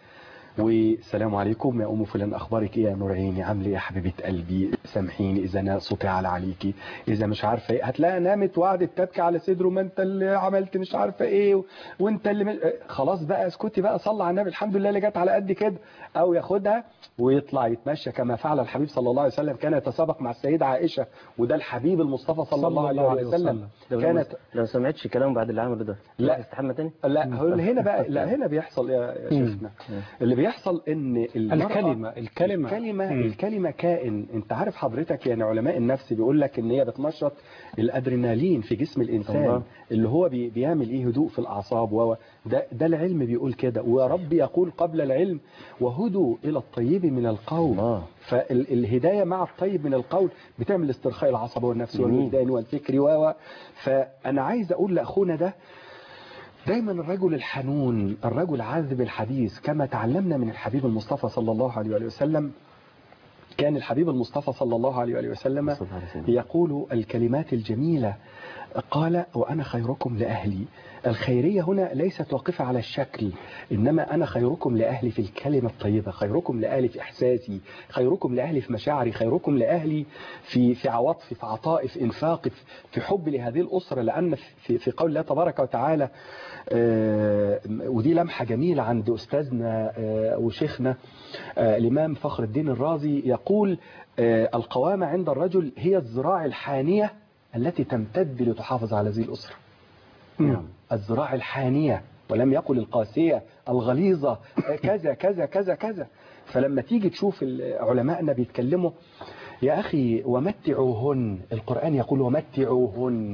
والسلام عليكم يا ام فلان اخبارك ايه يا نور عيني عامله ايه يا حبيبه قلبي سامحيني اذا انا صوتي على عليكي اذا مش عارفه ايه هتلاقيها نامت وقعدت تبكي على صدره ما انت اللي عملت مش عارفه ايه و... وانت اللي مش... خلاص بقى اسكتي بقى صلى على النبي الحمد لله اللي جت على قد كده او ياخدها ويطلع يتمشى كما فعل الحبيب صلى الله عليه وسلم كان يتسابق مع السيده عائشه وده الحبيب المصطفى صلى, الله عليه وسلم لو كانت لو سمعتش كلامه بعد اللي عمله ده لا. استحمى تاني لا هو هنا بقى لا هنا بيحصل يا يا مم. شيخنا اللي بيحصل ان المرأة- الكلمة الكلمة الكلمة مم. الكلمة كائن انت عارف حضرتك يعني علماء النفس بيقول لك ان هي بتنشط الادرينالين في جسم الانسان الله. اللي هو بي بيعمل ايه هدوء في الاعصاب و ده ده العلم بيقول كده ورب يقول قبل العلم وهدوا الى الطيب من القول الله. فالهدايه مع الطيب من القول بتعمل استرخاء العصب والنفس جميل. والوجدان والفكر و و. فانا عايز اقول لاخونا ده دايما الرجل الحنون الرجل عذب الحديث كما تعلمنا من الحبيب المصطفى صلى الله عليه وآله وسلم كان الحبيب المصطفى صلى الله عليه وآله وسلم يقول الكلمات الجميلة قال وأنا خيركم لأهلي الخيرية هنا ليست واقفة على الشكل إنما أنا خيركم لأهلي في الكلمة الطيبة خيركم لأهلي في إحساسي خيركم لأهلي في مشاعري خيركم لأهلي في في عواطفي في عطائي في إنفاقي في- في حب لهذه الأسرة لأن في في قول الله تبارك وتعالى آه، ودي لمحة جميلة عند أستاذنا آه، وشيخنا آه، الإمام فخر الدين الرازي يقول آه، القوامة عند الرجل هي الذراع الحانية التي تمتد لتحافظ على هذه الأسرة نعم. الذراع الحانية ولم يقل القاسية الغليظة آه، كذا كذا كذا كذا فلما تيجي تشوف ال- علماءنا بيتكلموا يا أخي ومتعوهن القرآن يقول ومتعوهن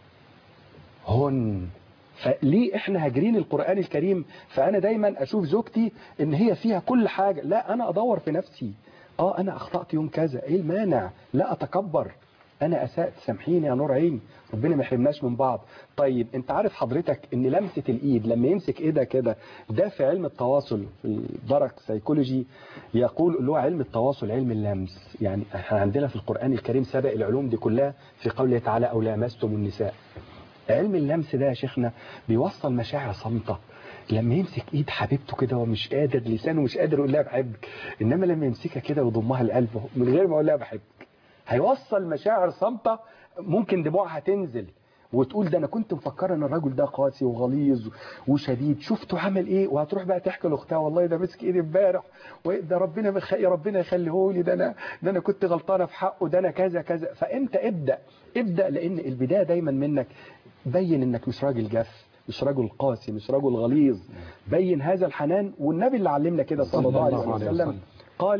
هن فليه احنا هاجرين القرآن الكريم فانا دايما اشوف زوجتي ان هي فيها كل حاجة لا انا ادور في نفسي اه انا اخطأت يوم كذا ايه المانع لا اتكبر انا اسأت سامحيني يا نور عيني ربنا ما يحرمناش من بعض طيب انت عارف حضرتك ان لمسة الايد لما يمسك ايدها كده ده في علم التواصل في الدرك سيكولوجي يقول اللي هو علم التواصل علم اللمس يعني احنا عندنا في القرآن الكريم سبق العلوم دي كلها في قوله تعالى او لامستم النساء علم اللمس ده يا شيخنا بيوصل مشاعر صامتة لما يمسك ايد حبيبته كده ومش قادر لسانه مش قادر يقول لها بحبك انما لما يمسكها كده ويضمها لقلبه من غير ما يقول لها بحبك هيوصل مشاعر صامتة ممكن دموعها تنزل وتقول ده انا كنت مفكره ان الراجل ده قاسي وغليظ وشديد شفته عمل ايه وهتروح بقى تحكي لاختها والله ده مسك ايدي امبارح وده ربنا مخ... ربنا يخليه لي ده انا ده انا كنت غلطانه في حقه ده انا كذا كذا فانت ابدا ابدا لان البدايه دايما منك بين انك مش راجل جاف مش رجل قاسي مش رجل غليظ بين هذا الحنان والنبي اللي علمنا كده صلى الله عليه وسلم قال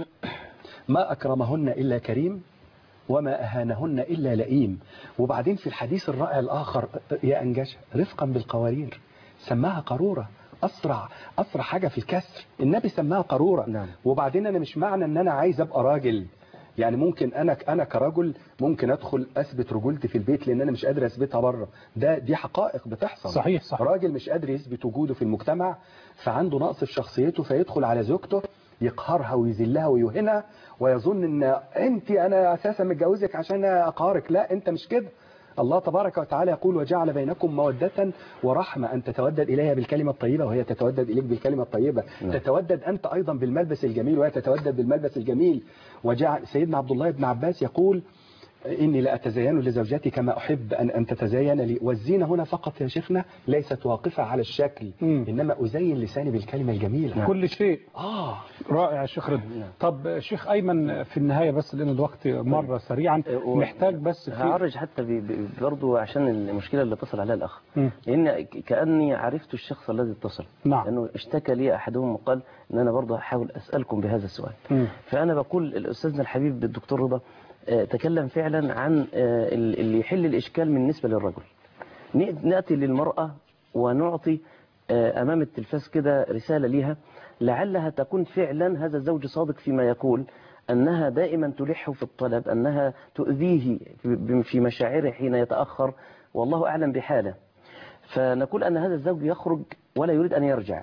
ما أكرمهن إلا كريم وما أهانهن إلا لئيم وبعدين في الحديث الرائع الآخر يا أنجش رفقا بالقوارير سماها قارورة أسرع أسرع حاجة في الكسر النبي سماها قارورة نعم. وبعدين أنا مش معنى أن أنا عايز أبقى راجل يعني ممكن انا انا كرجل ممكن ادخل اثبت رجولتي في البيت لان انا مش قادر اثبتها بره ده دي حقائق بتحصل صحيح صح راجل مش قادر يثبت وجوده في المجتمع فعنده نقص في شخصيته فيدخل على زوجته يقهرها ويذلها ويهنها ويظن ان انت انا اساسا متجوزك عشان اقهرك لا انت مش كده الله تبارك وتعالى يقول وجعل بينكم مودة ورحمة أن تتودد إليها بالكلمة الطيبة وهي تتودد إليك بالكلمة الطيبة نعم. تتودد أنت أيضا بالملبس الجميل وهي تتودد بالملبس الجميل وجعل سيدنا عبد الله بن عباس يقول إني لا أتزين لزوجتي كما أحب أن أن تتزين لي والزينة هنا فقط يا شيخنا ليست واقفة على الشكل مم. إنما أزين لساني بالكلمة الجميلة كل شيء آه رائع يا شيخ رضا طب شيخ أيمن في النهاية بس لأن الوقت مر سريعا و- محتاج بس في هعرج حتى ب- ب- برضو عشان المشكلة اللي اتصل عليها الأخ مم. لأن ك- كأني عرفت الشخص الذي اتصل نعم. لأنه اشتكى لي أحدهم وقال أن أنا برضو هحاول أسألكم بهذا السؤال مم. فأنا بقول الأستاذنا الحبيب الدكتور رضا آه، تكلم فعلا عن آه، ال- اللي يحل الإشكال بالنسبة للرجل ن- نأتي للمرأة ونعطي آه، أمام التلفاز كده رسالة ليها لعلها تكون فعلا هذا الزوج صادق فيما يقول أنها دائما تلح في الطلب أنها تؤذيه في- في مشاعره حين يتأخر والله أعلم بحاله فنقول أن هذا الزوج يخرج ولا يريد أن يرجع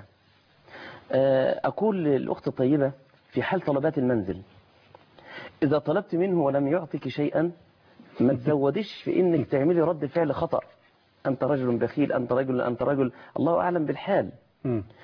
آه، أقول للأخت الطيبة في حال طلبات المنزل إذا طلبت منه ولم يعطيك شيئا ما تزودش في إنك تعملي رد فعل خطأ أنت رجل بخيل أنت رجل أنت رجل الله أعلم بالحال مم.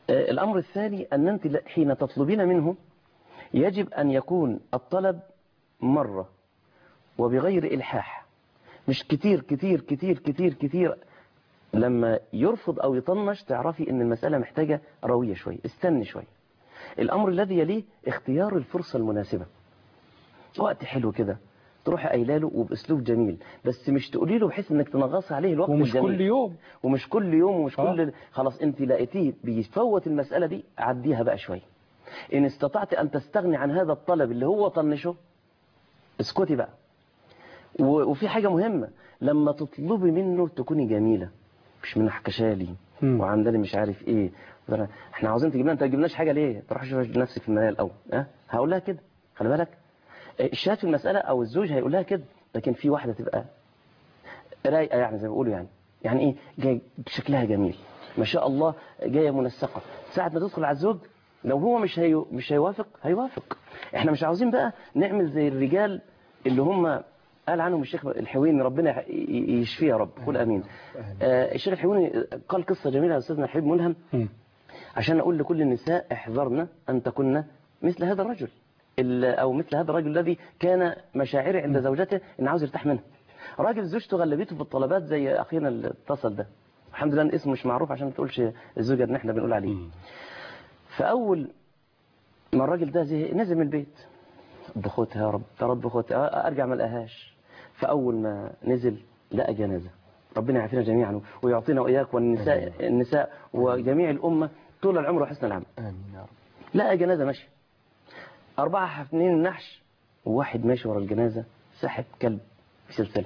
آه، الأمر الثاني أن أنت ل- حين تطلبين منه يجب أن يكون الطلب مرة وبغير إلحاح مش كتير كتير كتير كتير كتير لما يرفض أو يطنش تعرفي أن المسألة محتاجة روية شوية استني شوية الأمر الذي يليه اختيار الفرصة المناسبة وقت حلو كده تروحي قايله له وباسلوب جميل بس مش تقولي له بحيث انك تنغصي عليه الوقت ومش الجميل كل يوم ومش كل يوم ومش آه. كل خلاص انت لقيتيه بيفوت المسألة دي عديها بقى شوية ان استطعت ان تستغني عن هذا الطلب اللي هو طنشه اسكتي بقى و- وفي حاجة مهمة لما تطلبي منه تكوني جميلة مش من حكشالي وعندنا مش عارف ايه ده أنا- احنا عاوزين تجيب لنا انت ما تجيبناش حاجه ليه تروح شوف نفسك في المرايه الاول ها هقول لها كده خلي بالك الشاهد في المساله او الزوج هيقول لها كده لكن في واحده تبقى رايقه يعني زي ما بيقولوا يعني يعني ايه جاي شكلها جميل ما شاء الله جايه منسقه ساعه ما تدخل على الزوج لو هو مش هي مش هيوافق هيوافق احنا مش عاوزين بقى نعمل زي الرجال اللي هم قال عنهم الشيخ الحويني ربنا يح- ي- يشفيه يا رب قول امين آه الشيخ الحويني قال قصه جميله يا استاذنا حبيب ملهم عشان اقول لكل النساء احذرن ان تكن مثل هذا الرجل ال- او مثل هذا الرجل الذي كان مشاعره عند زوجته ان عاوز يرتاح منها راجل زوجته غلبته في الطلبات زي اخينا اللي اتصل ده الحمد لله ان اسمه مش معروف عشان ما تقولش الزوجه اللي احنا بنقول عليه فاول ما الراجل ده زهق نزل من البيت بخوتها يا رب يا رب بخوتها ارجع ما لقاهاش فاول ما نزل لقى جنازه ربنا يعافينا جميعا ويعطينا واياك والنساء النساء وجميع الامه طول العمر وحسن العمل امين يا رب لقى جنازه ماشيه اربعه حافنين النحش وواحد ماشي ورا الجنازه سحب كلب بسلسله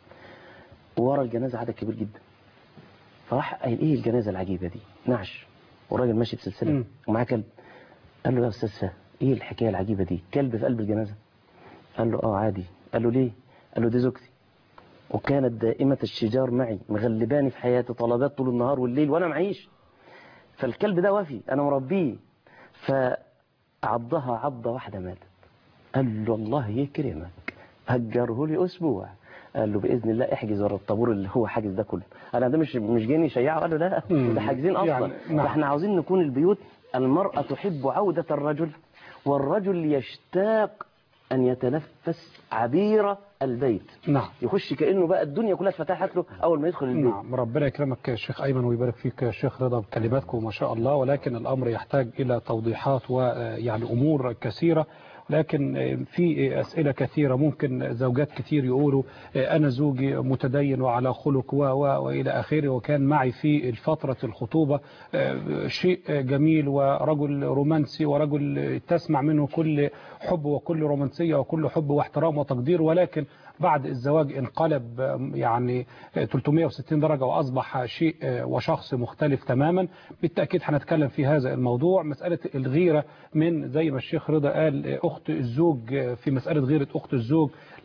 ورا الجنازه عدد كبير جدا فراح قايل ايه الجنازه العجيبه دي نعش والراجل ماشي بسلسله مم. ومعاه كلب قال له يا استاذ فهد ايه الحكايه العجيبه دي كلب في قلب الجنازه قال له اه عادي قال له ليه قال له دي زوجتي وكانت دائمة الشجار معي مغلباني في حياتي طلبات طول النهار والليل وانا معيش فالكلب ده وفي انا مربيه فعضها عضة واحدة ماتت قال له الله يكرمك هجره لي اسبوع قال له باذن الله احجز ورا الطابور اللي هو حاجز ده كله انا ده مش مش جاي يشيعه قال له لا مم. ده حاجزين اصلا يعني نعم. فاحنا عاوزين نكون البيوت المرأة تحب عودة الرجل والرجل يشتاق أن يتنفس عبير البيت نعم يخش كأنه بقى الدنيا كلها اتفتحت له أول ما يدخل البيت نعم ربنا يكرمك يا شيخ أيمن ويبارك فيك يا شيخ رضا بكلماتكم ما شاء الله ولكن الأمر يحتاج إلى توضيحات ويعني أمور كثيرة لكن في أسئلة كثيرة ممكن زوجات كتير يقولوا أنا زوجي متدين وعلى خلق و و وإلى آخره وكان معي في فترة الخطوبة شيء جميل ورجل رومانسي ورجل تسمع منه كل حب وكل رومانسية وكل حب واحترام وتقدير ولكن بعد الزواج انقلب يعني 360 درجة وأصبح شيء وشخص مختلف تماما بالتأكيد هنتكلم في هذا الموضوع مسألة الغيرة من زي ما الشيخ رضا قال أخت الزوج في مسألة غيرة أخت الزوج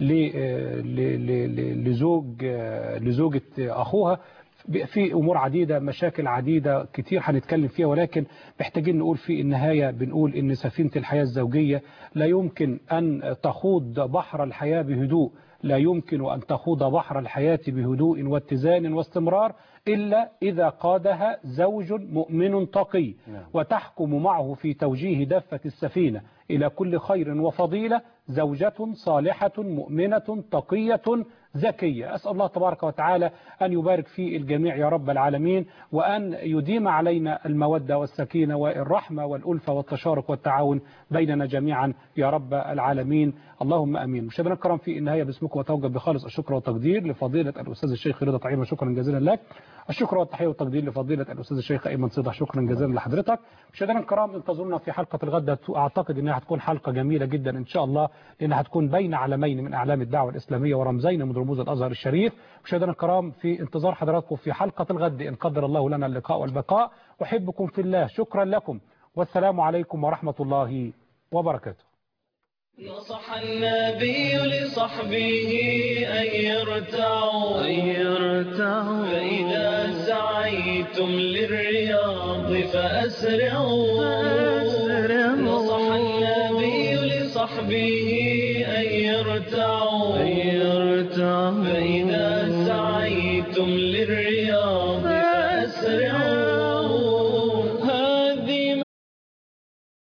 لزوج لزوجة أخوها في أمور عديدة مشاكل عديدة كتير هنتكلم فيها ولكن محتاجين نقول في النهاية بنقول إن سفينة الحياة الزوجية لا يمكن أن تخوض بحر الحياة بهدوء لا يمكن أن تخوض بحر الحياة بهدوء واتزان واستمرار إلا إذا قادها زوج مؤمن تقي وتحكم معه في توجيه دفة السفينة إلى كل خير وفضيلة زوجة صالحة مؤمنة تقية زكية أسأل الله تبارك وتعالى أن يبارك في الجميع يا رب العالمين وأن يديم علينا المودة والسكينة والرحمة والألفة والتشارك والتعاون بيننا جميعا يا رب العالمين اللهم أمين مشاهدينا الكرام في النهاية باسمكم وتوجب بخالص الشكر والتقدير لفضيلة الأستاذ الشيخ رضا طعيمة شكرا جزيلا لك الشكر والتحية والتقدير لفضيلة الأستاذ الشيخ أيمن صدح شكرا جزيلا لحضرتك مشاهدينا الكرام انتظرونا في حلقة الغد أعتقد أنها هتكون حلقة جميلة جدا إن شاء الله لأنها هتكون بين علمين من أعلام الدعوة الإسلامية ورمزين من رموز الأزهر الشريف مشاهدينا الكرام في انتظار حضراتكم في حلقة الغد إن قدر الله لنا اللقاء والبقاء أحبكم في الله شكرا لكم والسلام عليكم ورحمة الله وبركاته نصح النبي لصحبه أن يرتعوا أن يرتعوا فإذا سعيتم للرياض فأسرعوا فأسرعوا نصح النبي لصحبه أن يرتعوا أن يرتعوا